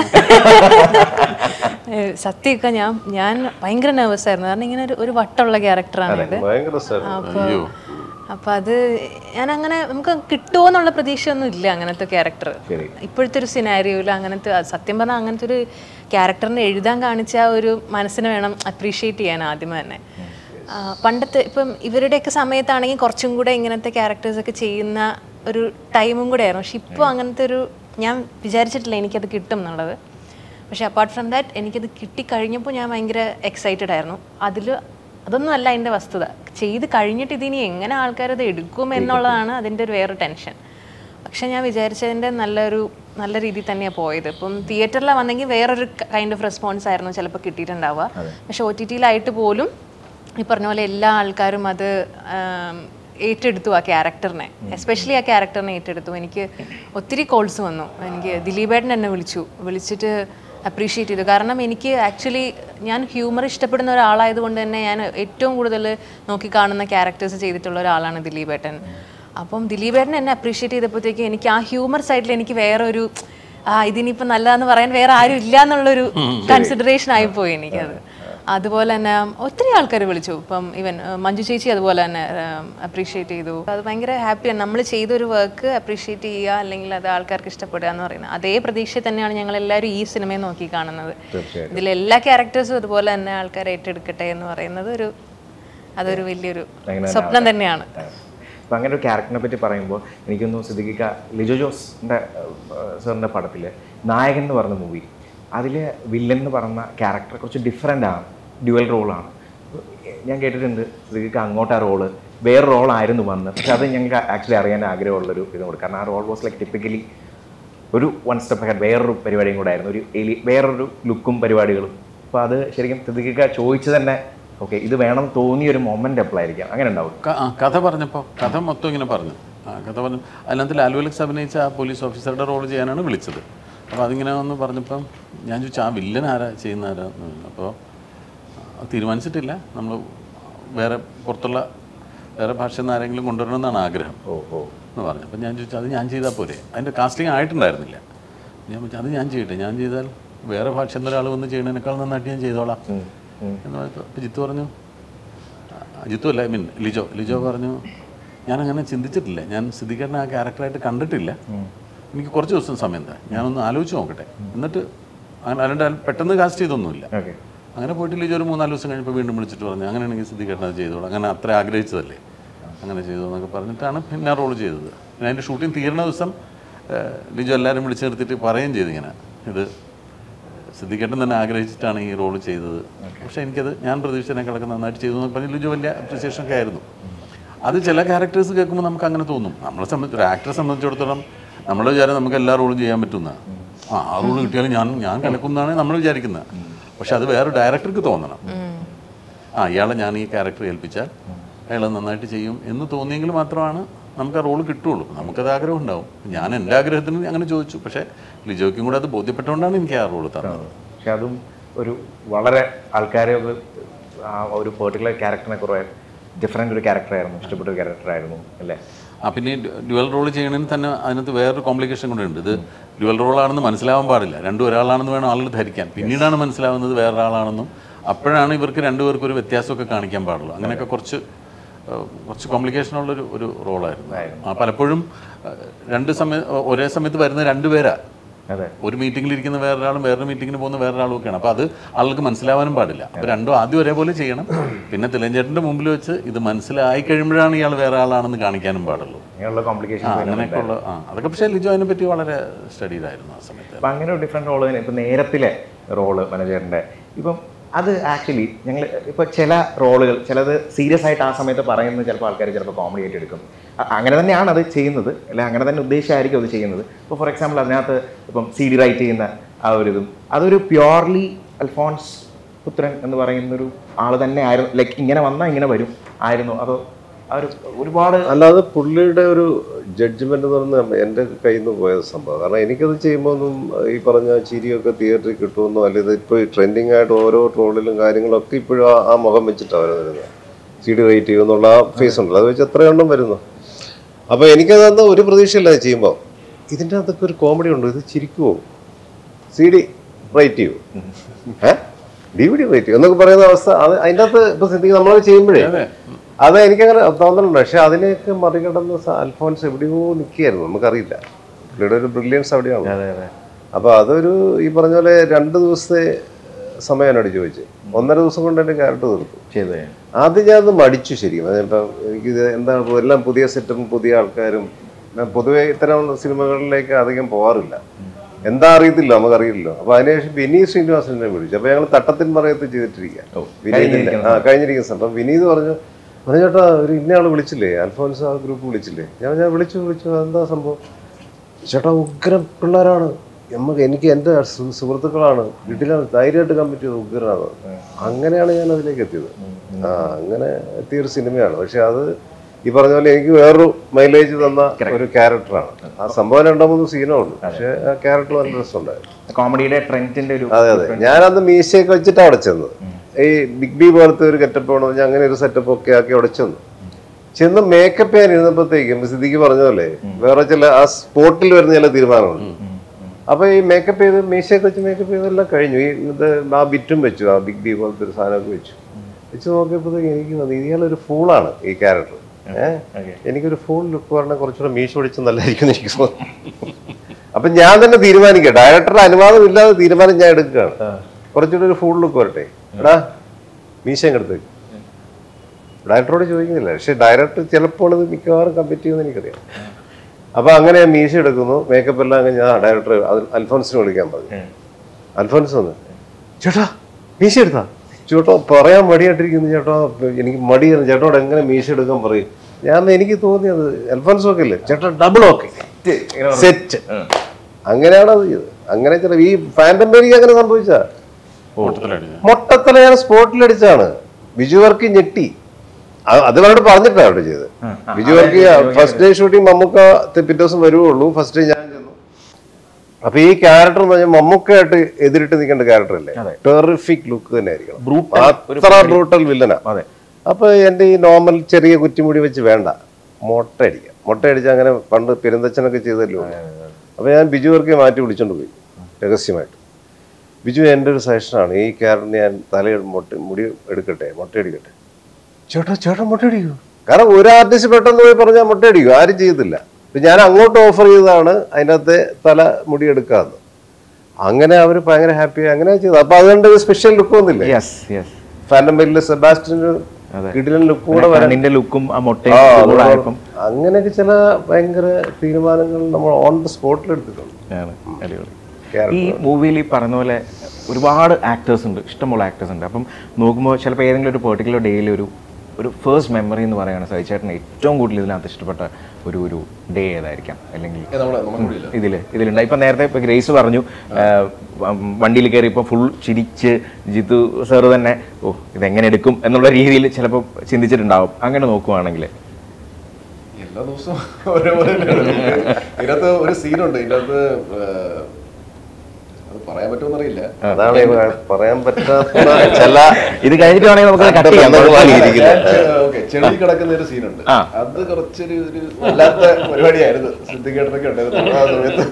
ഏഹ് സത്യമൊക്കെ ഞാൻ ഞാൻ ഭയങ്കര നെർവസ് ആയിരുന്നു കാരണം ഇങ്ങനെ ഒരു ഒരു വട്ടമുള്ള ക്യാരക്ടറാണ് ഇത് ഭയങ്കര രസമായിരുന്നു അപ്പോൾ അപ്പോൾ അത് ഞാൻ അങ്ങനെ നമുക്ക് കിട്ടുമോ എന്നുള്ള പ്രതീക്ഷയൊന്നും ഇല്ല അങ്ങനത്തെ ക്യാരക്ടർ ശരി. ഇപ്പോഴത്തെ ഒരു സിനാരിയോയിൽ അങ്ങനത്തെ സത്യം പറഞ്ഞാൽ അങ്ങനത്തെ ഒരു ക്യാരക്ടറിനെ എഴുതാൻ കാണിച്ച ആ ഒരു മനസ്സിനെ വേണം അപ്രീഷിയേറ്റ് ചെയ്യാൻ ആദ്യമേ തന്നെ ആ, പണ്ടത്തെ ഇപ്പം ഇവരുടെയൊക്കെ സമയത്താണെങ്കിൽ കുറച്ചും കൂടെ ഇങ്ങനത്തെ ക്യാരക്ടേഴ്സൊക്കെ ചെയ്യുന്ന ഒരു ടൈമും കൂടെ ആയിരുന്നു പക്ഷെ ഇപ്പോൾ അങ്ങനത്തെ ഒരു ഞാൻ വിചാരിച്ചിട്ടില്ല എനിക്കത് കിട്ടും എന്നുള്ളത് പക്ഷേ അപ്പാർട്ട് ഫ്രം ദാറ്റ് എനിക്കത് കിട്ടിക്കഴിഞ്ഞപ്പോൾ ഞാൻ ഭയങ്കര എക്സൈറ്റഡ് ആയിരുന്നു അതിൽ അതൊന്നും അല്ല അതിൻ്റെ വസ്തുത ചെയ്ത് കഴിഞ്ഞിട്ട് ഇതിനി എങ്ങനെ ആൾക്കാരത് എടുക്കും എന്നുള്ളതാണ് അതിൻ്റെ ഒരു വേറെ ടെൻഷൻ പക്ഷെ ഞാൻ വിചാരിച്ചതിൻ്റെ നല്ലൊരു നല്ല രീതിയിൽ തന്നെയാണ് പോയത് ഇപ്പം തിയേറ്ററിൽ വന്നെങ്കിൽ വേറൊരു കൈൻഡ് ഓഫ് റെസ്പോൺസ് ആയിരുന്നു ചിലപ്പോൾ കിട്ടിയിട്ടുണ്ടാവുക പക്ഷെ ഒ ടി ടിയിലായിട്ട് പോലും ഈ പറഞ്ഞ പോലെ എല്ലാ ആൾക്കാരും അത് ആം, ഏറ്റെടുത്തു ആ ക്യാരക്ടറിനെ എസ്പെഷ്യലി ആ ക്യാരക്ടറിനെ ഏറ്റെടുത്തു എനിക്ക് ഒത്തിരി കോൾസ് വന്നു എനിക്ക് ദിലീപേട്ടൻ എന്നെ വിളിച്ചു വിളിച്ചിട്ട് അപ്രീഷിയേറ്റ് ചെയ്തു കാരണം എനിക്ക് ആക്ച്വലി ഞാൻ ഹ്യൂമർ ഇഷ്ടപ്പെടുന്ന ഒരാളായതുകൊണ്ട് തന്നെ ഞാൻ ഏറ്റവും കൂടുതൽ നോക്കിക്കാണുന്ന ക്യാരക്ടേഴ്സ് ചെയ്തിട്ടുള്ള ഒരാളാണ് ദിലീപേട്ടൻ അപ്പം ദിലീപേട്ടൻ എന്നെ അപ്രീഷിയേറ്റ് ചെയ്തപ്പോഴത്തേക്കും എനിക്ക് ആ ഹ്യൂമർ സൈഡിൽ എനിക്ക് വേറെ ഒരു ആ ഇതിനിപ്പോൾ നല്ലതെന്ന് പറയാൻ വേറെ ആരും ഇല്ല എന്നുള്ളൊരു കൺസിഡറേഷൻ ആയിപ്പോയി എനിക്കത് അതുപോലെ തന്നെ ഒത്തിരി ആൾക്കാർ വിളിച്ചു ഇപ്പം ഇവൻ മഞ്ജു ചേച്ചി അതുപോലെ തന്നെ അപ്രീഷിയേറ്റ് ചെയ്തു അത് ഭയങ്കര ഹാപ്പിയാണ് നമ്മൾ ചെയ്തൊരു വർക്ക് അപ്രീഷിയേറ്റ് ചെയ്യുക അല്ലെങ്കിൽ അത് ആൾക്കാർക്ക് ഇഷ്ടപ്പെടുക എന്ന് പറയുന്നത് അതേ പ്രതീക്ഷ തന്നെയാണ് ഞങ്ങൾ എല്ലാവരും ഈ സിനിമയെ നോക്കി കാണുന്നത് ഇതിലെ എല്ലാ ക്യാരക്ടേഴ്സും അതുപോലെ തന്നെ ആൾക്കാർ ഏറ്റെടുക്കട്ടെ എന്ന് പറയുന്നത് ഒരു അതൊരു വലിയൊരു സ്വപ്നം തന്നെയാണ് അപ്പം അങ്ങനെ ഒരു ക്യാരക്ടറിനെ പറ്റി പറയുമ്പോൾ എനിക്കൊന്ന് സിദ്ദിഖിക്ക ലിജോ ജോസിൻ്റെ സാറിൻ്റെ പടത്തിൽ നായകൻ എന്ന് പറഞ്ഞ മൂവി അതിൽ വില്ലൻ എന്ന് പറഞ്ഞ ക്യാരക്ടർ കുറച്ച് ഡിഫറെൻ്റ് ആണ് ഡ്യുവൽ റോളാണ് ഞാൻ കേട്ടിട്ടുണ്ട് സിദ്ദിഖിക്ക അങ്ങോട്ട് ആ റോള് വേറെ റോളായിരുന്നു വന്ന് പക്ഷെ അത് ഞങ്ങൾക്ക് ആക്ച്വലി അറിയാൻ ആഗ്രഹമുള്ളൊരു ഇതുകൊണ്ട് കാരണം ആ റോൾ വാസ് ലൈക്ക് ടിപ്പിക്കലി ഒരു വൺ സ്റ്റെപ്പ് ഹെഡ് വേറൊരു പരിപാടിയും കൂടെ ആയിരുന്നു ഒരു എലി വേറൊരു ലുക്കും പരിപാടികളും അപ്പോൾ അത് ശരിക്കും സിദ്ദിഖിക്ക ചോദിച്ചു തന്നെ ഓക്കെ ഇത് വേണം തോന്നിയ ഒരു മൊമെൻ്റ് എപ്പോഴായിരിക്കാം അങ്ങനെ ഉണ്ടാവും ക- ആ, കഥ പറഞ്ഞപ്പോൾ കഥ മൊത്തം ഇങ്ങനെ പറഞ്ഞു ആ കഥ പറഞ്ഞു അതിനകത്ത് ലാലുവലക്സ് അഭിനയിച്ച ആ പോലീസ് ഓഫീസറുടെ റോൾ ചെയ്യാനാണ് വിളിച്ചത് അപ്പോൾ അതിങ്ങനെ ഒന്ന് പറഞ്ഞപ്പം ഞാൻ ചോദിച്ചു ആ വില്ലൻ ആരാ ചെയ്യുന്ന ആരാ അപ്പോൾ തീരുമാനിച്ചിട്ടില്ല നമ്മൾ വേറെ പുറത്തുള്ള വേറെ ഭാഷയിൽ നിന്ന് ആരെങ്കിലും കൊണ്ടുവരണമെന്നാണ് ആഗ്രഹം ഓ ഓ എന്ന് പറഞ്ഞു അപ്പം ഞാൻ ചോദിച്ചു അത് ഞാൻ ചെയ്താൽ പോരെ അതിൻ്റെ കാസ്റ്റിംഗ് ആയിട്ടുണ്ടായിരുന്നില്ല ഞാൻ പറഞ്ഞു അത് ഞാൻ ചെയ്യട്ടെ ഞാൻ ചെയ്താൽ വേറെ ഭാഷ ഒരാൾ വന്ന് ചെയ്യണതിനേക്കാൾ നന്നായിട്ട് ഞാൻ ചെയ്തോളാം എന്ന് പറഞ്ഞപ്പോൾ അപ്പോൾ ജിത്തു പറഞ്ഞു ആ, ജിത്തു അല്ല ഐ മീൻ ലിജോ ലിജോ പറഞ്ഞു ഞാനങ്ങനെ ചിന്തിച്ചിട്ടില്ല ഞാൻ സിദ്ദിഖേട്ടനെ ആ ക്യാരക്ടറായിട്ട് കണ്ടിട്ടില്ല എനിക്ക് കുറച്ച് ദിവസം സമയം എന്താ ഞാനൊന്ന് ആലോചിച്ച് നോക്കട്ടെ എന്നിട്ട് അങ്ങനെ അല്ലാണ്ട് പെട്ടെന്ന് കാസ്റ്റ് ചെയ്തൊന്നുമില്ല ഓക്കെ അങ്ങനെ പോയിട്ട് ലിജോ ഒരു മൂന്നാല് ദിവസം കഴിഞ്ഞപ്പോൾ വീണ്ടും വിളിച്ചിട്ട് പറഞ്ഞു അങ്ങനെയാണെങ്കിൽ സിദ്ദിഖേട്ടൻ അത് ചെയ്തോളാം അങ്ങനെ അത്ര ആഗ്രഹിച്ചതല്ലേ അങ്ങനെ ചെയ്തു എന്നൊക്കെ പറഞ്ഞിട്ടാണ് പിന്നെ റോൾ ചെയ്തത് പിന്നെ അതിൻ്റെ ഷൂട്ടിംഗ് തീരുന്ന ദിവസം ഏഹ്, ലിജോ എല്ലാവരും വിളിച്ച് നിർത്തിയിട്ട് പറയുകയും ചെയ്തു ഇങ്ങനെ ഇത് സിദ്ദിഖേട്ടൻ തന്നെ ആഗ്രഹിച്ചിട്ടാണ് ഈ റോൾ ചെയ്തത് പക്ഷേ എനിക്കത് ഞാൻ പ്രതീക്ഷിച്ചതിനേക്കാളൊക്കെ നന്നായിട്ട് ചെയ്തു എന്ന് പറഞ്ഞ് ലിജോ വലിയ അപ്രിസിയേഷൻ ഒക്കെ ആയിരുന്നു അത് ചില ക്യാരക്ടേഴ്സ് കേൾക്കുമ്പോൾ നമുക്ക് അങ്ങനെ തോന്നും നമ്മളെ സംബന്ധിച്ച് ഒരു ആക്ടറെ സംബന്ധിച്ചിടത്തോളം നമ്മുടെ വിചാരം നമുക്ക് എല്ലാ റോളും ചെയ്യാൻ പറ്റുന്ന ആ ആ റോൾ കിട്ടിയാലും ഞാൻ ഞാൻ കലക്കുന്നതാണ് നമ്മൾ വിചാരിക്കുന്നത് പക്ഷെ അത് വേറെ ഡയറക്ടർക്ക് തോന്നണം ആ ഇയാളെ ഞാൻ ഈ ക്യാരക്ടർ ഏൽപ്പിച്ചാൽ അയാൾ നന്നായിട്ട് ചെയ്യും എന്ന് തോന്നിയെങ്കിൽ മാത്രമാണ് നമുക്ക് ആ റോൾ കിട്ടുള്ളൂ നമുക്കത് ആഗ്രഹം ഉണ്ടാവും ഞാൻ എൻ്റെ ആഗ്രഹത്തിന് അങ്ങനെ ചോദിച്ചു പക്ഷേ ലിജോയ്ക്കും കൂടെ അത് ബോധ്യപ്പെട്ടുകൊണ്ടാണ് എനിക്ക് ആ റോൾ തന്നത് പക്ഷെ അതും ഒരു വളരെ ആൾക്കാരെ ഒരു ആ ഒരു പെർട്ടിക്കുലർ ക്യാരക്ടറിനെ കുറേ ഡിഫറെൻ്റ് ഒരു ക്യാരക്ടറായിരുന്നു ഇഷ്ടപ്പെട്ട ഒരു ക്യാരക്ടറായിരുന്നു അല്ലേ ആ പിന്നെ ഈ ഡ്യുവൽ റോൾ ചെയ്യണതിന് തന്നെ അതിനകത്ത് വേറൊരു കോംപ്ലിക്കേഷൻ കൂടെ ഉണ്ട് ഇത് ഡ്യുവൽ റോളാണെന്ന് മനസ്സിലാവാൻ പാടില്ല രണ്ടും ഒരാളാണെന്ന് വേണം ആളുകൾ ധരിക്കാൻ പിന്നീടാണ് മനസ്സിലാവുന്നത് വേറൊരാളാണെന്നും അപ്പോഴാണ് ഇവർക്ക് രണ്ടുപേർക്കും ഒരു വ്യത്യാസമൊക്കെ കാണിക്കാൻ പാടുള്ളൂ അങ്ങനെയൊക്കെ കുറച്ച് ഏഹ്, കുറച്ച് കോംപ്ലിക്കേഷൻ ഉള്ളൊരു ഒരു റോളായിരുന്നു ആ പലപ്പോഴും ഏഹ്, രണ്ട് സമയം ഒരേ സമയത്ത് വരുന്ന രണ്ടുപേരാ അതെ ഒരു മീറ്റിംഗിൽ ഇരിക്കുന്ന വേറൊരാളും വേറൊരു മീറ്റിങ്ങിന് പോകുന്ന വേറൊരാളും ഒക്കെയാണ് അപ്പോൾ അത് ആൾക്ക് മനസ്സിലാവാനും പാടില്ല അപ്പോൾ രണ്ടും ആദ്യം ഒരേപോലെ ചെയ്യണം പിന്നെ തിലഞ്ചേട്ടൻ്റെ മുമ്പിൽ വെച്ച് ഇത് മനസ്സിലായി കഴിയുമ്പോഴാണ് ഇയാൾ വേറെ ആളാണെന്ന് കാണിക്കാനും പാടുള്ളൂ അങ്ങനെയുള്ള കോംപ്ലിക്കേഷൻ ആ അങ്ങനെയൊക്കെയുള്ള ആ അതൊക്കെ പക്ഷേ ലിജോ അതിനെ പറ്റി വളരെ സ്റ്റഡീഡായിരുന്നു ആ സമയത്ത് അപ്പം അങ്ങനെ ഒരു ഡിഫറെൻറ്റ് റോള് ഇപ്പം നേരത്തിലെ റോള് മാനേജറിൻ്റെ ഇപ്പം അത് ആക്ച്വലി ഞങ്ങൾ ഇപ്പോൾ ചില റോളുകൾ ചിലത് സീരിയസ് ആയിട്ട് ആ സമയത്ത് പറയുന്നത് ചിലപ്പോൾ ആൾക്കാർ ചിലപ്പോൾ കോമഡി ആയിട്ട് എടുക്കും അ- അങ്ങനെ തന്നെയാണ് അത് ചെയ്യുന്നത് അല്ല അങ്ങനെ തന്നെ ഉദ്ദേശിച്ചായിരിക്കും അത് ചെയ്യുന്നത് ഇപ്പോൾ ഫോർ എക്സാമ്പിൾ അതിനകത്ത് ഇപ്പം സി ഡി റൈറ്റ് ചെയ്യുന്ന ആ ഒരു ഇതും അതൊരു പ്യോർലി അൽഫോൺസ് പുത്രൻ എന്ന് പറയുന്നൊരു ആൾ തന്നെ ആയിരുന്നു ലൈക്ക് ഇങ്ങനെ വന്നാൽ ഇങ്ങനെ വരും ആയിരുന്നു അതോ ആ ഒരു ഒരുപാട് അല്ലാതെ പുള്ളിയുടെ ഒരു ജഡ്ജ്മെന്റ് എന്ന് പറഞ്ഞാൽ എൻ്റെ കയ്യിൽ നിന്ന് പോയ സംഭവം കാരണം എനിക്കത് ചെയ്യുമ്പോൾ ഒന്നും ഈ പറഞ്ഞ ചിരിയൊക്കെ തിയേറ്ററിൽ കിട്ടുമെന്നോ അല്ലെങ്കിൽ ഇപ്പോൾ ട്രെൻഡിങ് ആയിട്ട് ഓരോ ട്രോളിലും കാര്യങ്ങളൊക്കെ ഇപ്പോഴും ആ- ആ മുഖം വെച്ചിട്ടാണ് വരുന്നത് സി ഡി റേറ്റ് ചെയ്യുമെന്നുള്ള ആ ഫേസ് ഉണ്ടല്ലോ അത് വെച്ച് എത്ര എണ്ണം വരുന്നു അപ്പോൾ എനിക്കത് ഒരു പ്രതീക്ഷയില്ല അത് ചെയ്യുമ്പോൾ ഇതിൻ്റെ അകത്തൊക്കെ ഒരു കോമഡി ഉണ്ട് ഇത് ചിരിക്കുമോ സി ഡി റേറ്റ് ചെയ്യൂ ഏ ഡി വി ഡി റേറ്റ് ചെയ്യും എന്നൊക്കെ പറയുന്ന അവസ്ഥ അത് അതിൻ്റെ അകത്ത് ഇപ്പം ശ്രദ്ധിക്കുക നമ്മളത് ചെയ്യുമ്പോഴേ അത് എനിക്കങ്ങനെ തോന്നലുണ്ട് പക്ഷെ അതിനെയൊക്കെ മറികടന്ന് സ- അൽഫോൻസ് എവിടെയോ നിൽക്കുകയായിരുന്നു നമുക്കറിയില്ല പുള്ളിയുടെ ഒരു ബ്രില്യൻസ് അവിടെയാണ് അതെ അതെ അപ്പോൾ അതൊരു ഈ പറഞ്ഞ പോലെ രണ്ട് ദിവസത്തെ സമയം എന്നോട് ചോദിച്ചു ഒന്നര ദിവസം കൊണ്ട് എൻ്റെ ക്യാരക്ടർ തീർത്തു ചെയ്തേ ആദ്യം ഞാൻ അത് മടിച്ചു ശരിക്കും അതിപ്പം എനിക്കിത് എന്താണ് ഇപ്പൊ എല്ലാം പുതിയ സെറ്റും പുതിയ ആൾക്കാരും ഞാൻ പൊതുവെ ഇത്തരം സിനിമകളിലേക്ക് അധികം പോകാറില്ല എന്താ അറിയത്തില്ല നമുക്കറിയില്ലല്ലോ അപ്പൊ അതിനുശേഷം വിനീത് ശ്രീനിവാസനെ വിളിച്ചു അപ്പൊ ഞങ്ങൾ തട്ടത്തിൻ പറയത്ത് ചെയ്തിട്ടിരിക്കുക വിനീതിന്റെ ആ കഴിഞ്ഞിരിക്കുന്ന സമയം അപ്പൊ വിനീത് പറഞ്ഞു പറഞ്ഞു ചേട്ടാ ഒരു ഇന്ന ആള് വിളിച്ചില്ലേ അൽഫോൻസ് ആ ഗ്രൂപ്പ് വിളിച്ചില്ലേ ഞാൻ ഞാൻ വിളിച്ചു വിളിച്ചു എന്താ സംഭവം ചേട്ടാ ഉഗ്രം പിള്ളേരാണ് നമുക്ക് എനിക്ക് എൻ്റെ സു- സുഹൃത്തുക്കളാണ് വീട്ടിലാണ് ധൈര്യമായിട്ട് കമ്മിറ്റ് ചെയ്തത് ഉഗ്രനാണ് അങ്ങനെയാണ് ഞാൻ അതിലേക്ക് എത്തിയത് ആ അങ്ങനെ എത്തിയൊരു സിനിമയാണ് പക്ഷെ അത് ഈ പറഞ്ഞ പോലെ എനിക്ക് വേറൊരു മൈലേജ് തന്ന ഒരു ക്യാരക്ടറാണ് ആ സംഭവം രണ്ടോ മൂന്ന് സീനേ ഉള്ളൂ പക്ഷെ ആ ക്യാരക്ടർ നല്ല രസമുണ്ടായിരുന്നു കോമഡിയുടെ ട്രെൻഡിന്റെ ഒരു അതെ അതെ ഞാനന്ന് മീശയൊക്കെ വെച്ചിട്ടാണ് അവിടെ ചെന്നത് ഈ ബിഗ് ബി പോലത്തെ ഒരു ഗെറ്റപ്പ് വേണമെന്ന് പറഞ്ഞാൽ അങ്ങനെ ഒരു സെറ്റപ്പ് ഒക്കെ ആക്കി അവിടെ ചെന്നു ചെന്ന് മേക്കപ്പ് ചെയ്യാൻ ഇരുന്നപ്പോഴത്തേക്കും സിദ്ദിഖ് പറഞ്ഞ പോലെ വേറെ ചില ആ സ്പോട്ടിൽ വരുന്ന ചില തീരുമാനമുണ്ട് അപ്പൊ ഈ മേക്കപ്പ് ചെയ്ത് മീശയൊക്കെ വെച്ച് മേക്കപ്പ് ചെയ്തെല്ലാം കഴിഞ്ഞു ഈ ഇത് ആ ബിറ്റും വെച്ചു ആ ബിഗ് ബി പോലത്തെ ഒരു സാധനമൊക്കെ വെച്ചു വെച്ച് നോക്കിയപ്പോഴത്തേക്ക് എനിക്ക് തോന്നി ഇയാളൊരു ഫൂളാണ് ഈ ക്യാരക്ടർ ഏഹ് എനിക്കൊരു ഫൂൾ ലുക്ക് പറഞ്ഞാൽ കുറച്ചുകൂടെ മീശ പിടിച്ച് നല്ലതായിരിക്കും എന്ന് എനിക്ക് തോന്നി അപ്പൊ ഞാൻ തന്നെ തീരുമാനിക്കുക ഡയറക്ടറുടെ അനുവാദം ഇല്ലാതെ തീരുമാനം ഞാൻ എടുക്കുകയാണ് കുറച്ചുകൂടെ ഒരു ഫുൾ ലുക്ക് വരട്ടെ എടാ മീശ എടുത്ത് ഡയറക്ടറോട് ചോദിക്കുന്നില്ല പക്ഷെ ഡയറക്ടർ ചിലപ്പോൾ ഇത് മിക്കവാറും കമ്പിറ്റ് ചെയ്യുമെന്ന് എനിക്കറിയാം അപ്പൊ അങ്ങനെ ഞാൻ മീശ എടുക്കുന്നു മേക്കപ്പ് എല്ലാം കഴിഞ്ഞ് ഞാൻ ഡയറക്ടർ അൽഫോൻസിനെ വിളിക്കാൻ പറഞ്ഞു അൽഫോൻസ് വന്ന് ചേട്ടാ മീശ എടുത്താ ചേട്ടോ പറയാൻ മടിയായിട്ടിരിക്കുന്നു ചേട്ടാ എനിക്ക് മടിയാണ് ചേട്ടോട് എങ്ങനെ മീശ എടുക്കാൻ പറയും ഞാൻ എനിക്ക് തോന്നിയത് അൽഫോൻസ് ഒക്കെ ഇല്ലേ ചേട്ടാ ഡബിൾ ഓക്കെ സെറ്റ് അങ്ങനെയാണ് അത് ചെയ്തത് അങ്ങനെ ചില ഈ ഫാൻറ്റം പേരിക്ക് അങ്ങനെ സംഭവിച്ചാ ഓട്ടത്തിലടിഞ്ഞ മൊട്ടത്തല ഞാൻ സ്പോട്ടിലടിച്ചാണ് ബിജു വർക്ക് ഞെട്ടി അ- അത് അവരോട് പറഞ്ഞിട്ടാണ് അവിടെ ചെയ്തത് Biju work first day shooting മമ്മൂക്ക ത- പിറ്റേ ദിവസം വരുവുള്ളൂ ഫസ്റ്റ് ഡേ ഞാൻ ചെന്നു അപ്പൊ ഈ ക്യാരക്ടർ എന്ന് പറഞ്ഞാൽ മമ്മൂക്കായിട്ട് എതിരിട്ട് നിൽക്കേണ്ട ക്യാരക്ടർ അല്ലേ ടെറിഫിക് ലുക്ക് തന്നെ ആയിരിക്കണം അത്ര ബ്രൂട്ടൽ വില്ലനാ അതെ അപ്പൊ എന്റെ ഈ നോർമൽ ചെറിയ കുറ്റിമുടി വെച്ച് വേണ്ട മുട്ട അടിക്കാം മുട്ട അടിച്ച് അങ്ങനെ പണ്ട് പെരുന്തച്ഛനൊക്കെ ചെയ്തല്ലോ അപ്പൊ ഞാൻ ബിജു വർക്കെ മാറ്റി വിളിച്ചോണ്ട് പോയി രഹസ്യമായിട്ട് ബിജു എൻ്റെ ഒരു സജഷനാണ് ഈ ക്യാരക്ടറിന് ഞാൻ തല മുട്ട മുടി എടുക്കട്ടെ മുട്ട അടിക്കട്ടെ ചേട്ടാ ചേട്ടാ മുട്ട അടിക്കൂ കാരണം ഒരു ആർട്ടിസ്റ്റ് പെട്ടെന്ന് പോയി പറഞ്ഞാൽ മുട്ട അടിക്കും ആരും ചെയ്യത്തില്ല ഇപ്പൊ ഞാൻ അങ്ങോട്ട് ഓഫർ ചെയ്തതാണ് അതിനകത്തെ തല മുടി എടുക്കാന്ന് അങ്ങനെ അവർ ഭയങ്കര ഹാപ്പി അങ്ങനെ ചെയ്തത് അപ്പൊ അതുകൊണ്ട് സ്പെഷ്യൽ ലുക്ക് വന്നില്ലേ യെസ് യെസ് ഫാൻറ്റം ബെല്ലിൽ സെബാസ്റ്റിന് കിടിലൻ ലുക്ക് കൂടെ വരാൻ കണ്ണിന്റെ ലുക്കും ആ ആ, മുട്ടയും കൂടെ ആയപ്പം അങ്ങനെയൊക്കെ ചില ഭയങ്കര തീരുമാനങ്ങൾ നമ്മൾ ഓൺ ദ സ്പോട്ടിൽ എടുത്തിട്ടുണ്ട് ആണ് അടിപൊളി ഈ മൂവിയിൽ ഈ പറഞ്ഞ പോലെ ഒരുപാട് ആക്ടേഴ്സ് ഉണ്ട് ഇഷ്ടംപോലെ ആക്ടേഴ്സ് ഉണ്ട് അപ്പം നോക്കുമ്പോൾ ചിലപ്പോൾ ഏതെങ്കിലും ഒരു പെർട്ടിക്കുലർ ഡേയിൽ ഒരു ഒരു ഫേസ്റ്റ് മെമ്മറി എന്ന് പറയുകയാണ് സഹിച്ചേട്ടന് ഏറ്റവും കൂടുതൽ ഇതിനകത്ത് ഇഷ്ടപ്പെട്ട ഒരു ഒരു ഡേ ഏതായിരിക്കാം അല്ലെങ്കിൽ നമ്മളെ നമ്മുടെ ഇതിൽ ഇതിലുണ്ട് ഇപ്പം നേരത്തെ ഇപ്പോൾ ഗ്രേസ് പറഞ്ഞു ആ, വ- വണ്ടിയിൽ കയറി ഇപ്പോൾ ഫുൾ ചിരിച്ച് ജിത്തു സാറ് തന്നെ ഓ ഇതെങ്ങനെ എടുക്കും എന്നുള്ള രീതിയിൽ ചിലപ്പോൾ ചിന്തിച്ചിട്ടുണ്ടാവും അങ്ങനെ നോക്കുവാണെങ്കിൽ എല്ലാ ദിവസവും ഒരേപോലെ തന്നെയാണ്. ഇതിനകത്ത് ഒരു സീനുണ്ട് ഇതിനകത്ത് ഏഹ്, അത് പറയാൻ പറ്റുമെന്നറിയില്ല അതാണ് ഈ പറയാൻ പറ്റാത്ത ചില ഇത് കഴിഞ്ഞിട്ട് വേണമെങ്കിൽ നമുക്ക് കട്ട് ചെയ്യാം ബന്ധങ്ങളാണ് ഇരിക്കുന്നത്. ഓക്കെ ചെളി കിടക്കുന്ന ഒരു സീനുണ്ട് ആ. അത് കുറച്ചൊരു ഒരു വല്ലാത്ത പരിപാടിയായിരുന്നു സിദ്ധിക്കേട്ടനൊക്കെ ഉണ്ടായിരുന്നു ആ സമയത്ത്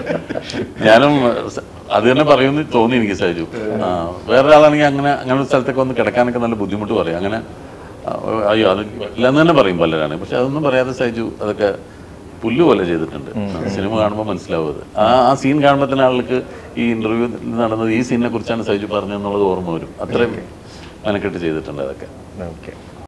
ഞാനും സ- അത് തന്നെ പറയുമെന്ന് തോന്നി എനിക്ക് സൈജു ആ, വേറെ ഒരാളാണെങ്കിൽ അങ്ങനെ അങ്ങനെ ഒരു സ്ഥലത്തൊക്കെ ഒന്ന് കിടക്കാനൊക്കെ നല്ല ബുദ്ധിമുട്ട് പറയും അങ്ങനെ ആ, അയ്യോ അത് ഇല്ലെന്ന് തന്നെ പറയും പലരാണ് പക്ഷെ അതൊന്നും പറയാതെ സൈജു അതൊക്കെ പുല്ല് പോലെ ചെയ്തിട്ടുണ്ട് സിനിമ കാണുമ്പോൾ മനസ്സിലാവും അത് ആ ആ സീൻ കാണുമ്പോൾ തന്നെ ആൾക്ക് ഈ ഇന്റർവ്യൂ നടന്നത് ഈ സീനിനെ കുറിച്ചാണ് സൈജു പറഞ്ഞതെന്നുള്ളത് ഓർമ്മ വരും അത്രയും മെനക്കെട്ട് ചെയ്തിട്ടുണ്ട് അതൊക്കെ ഓക്കെ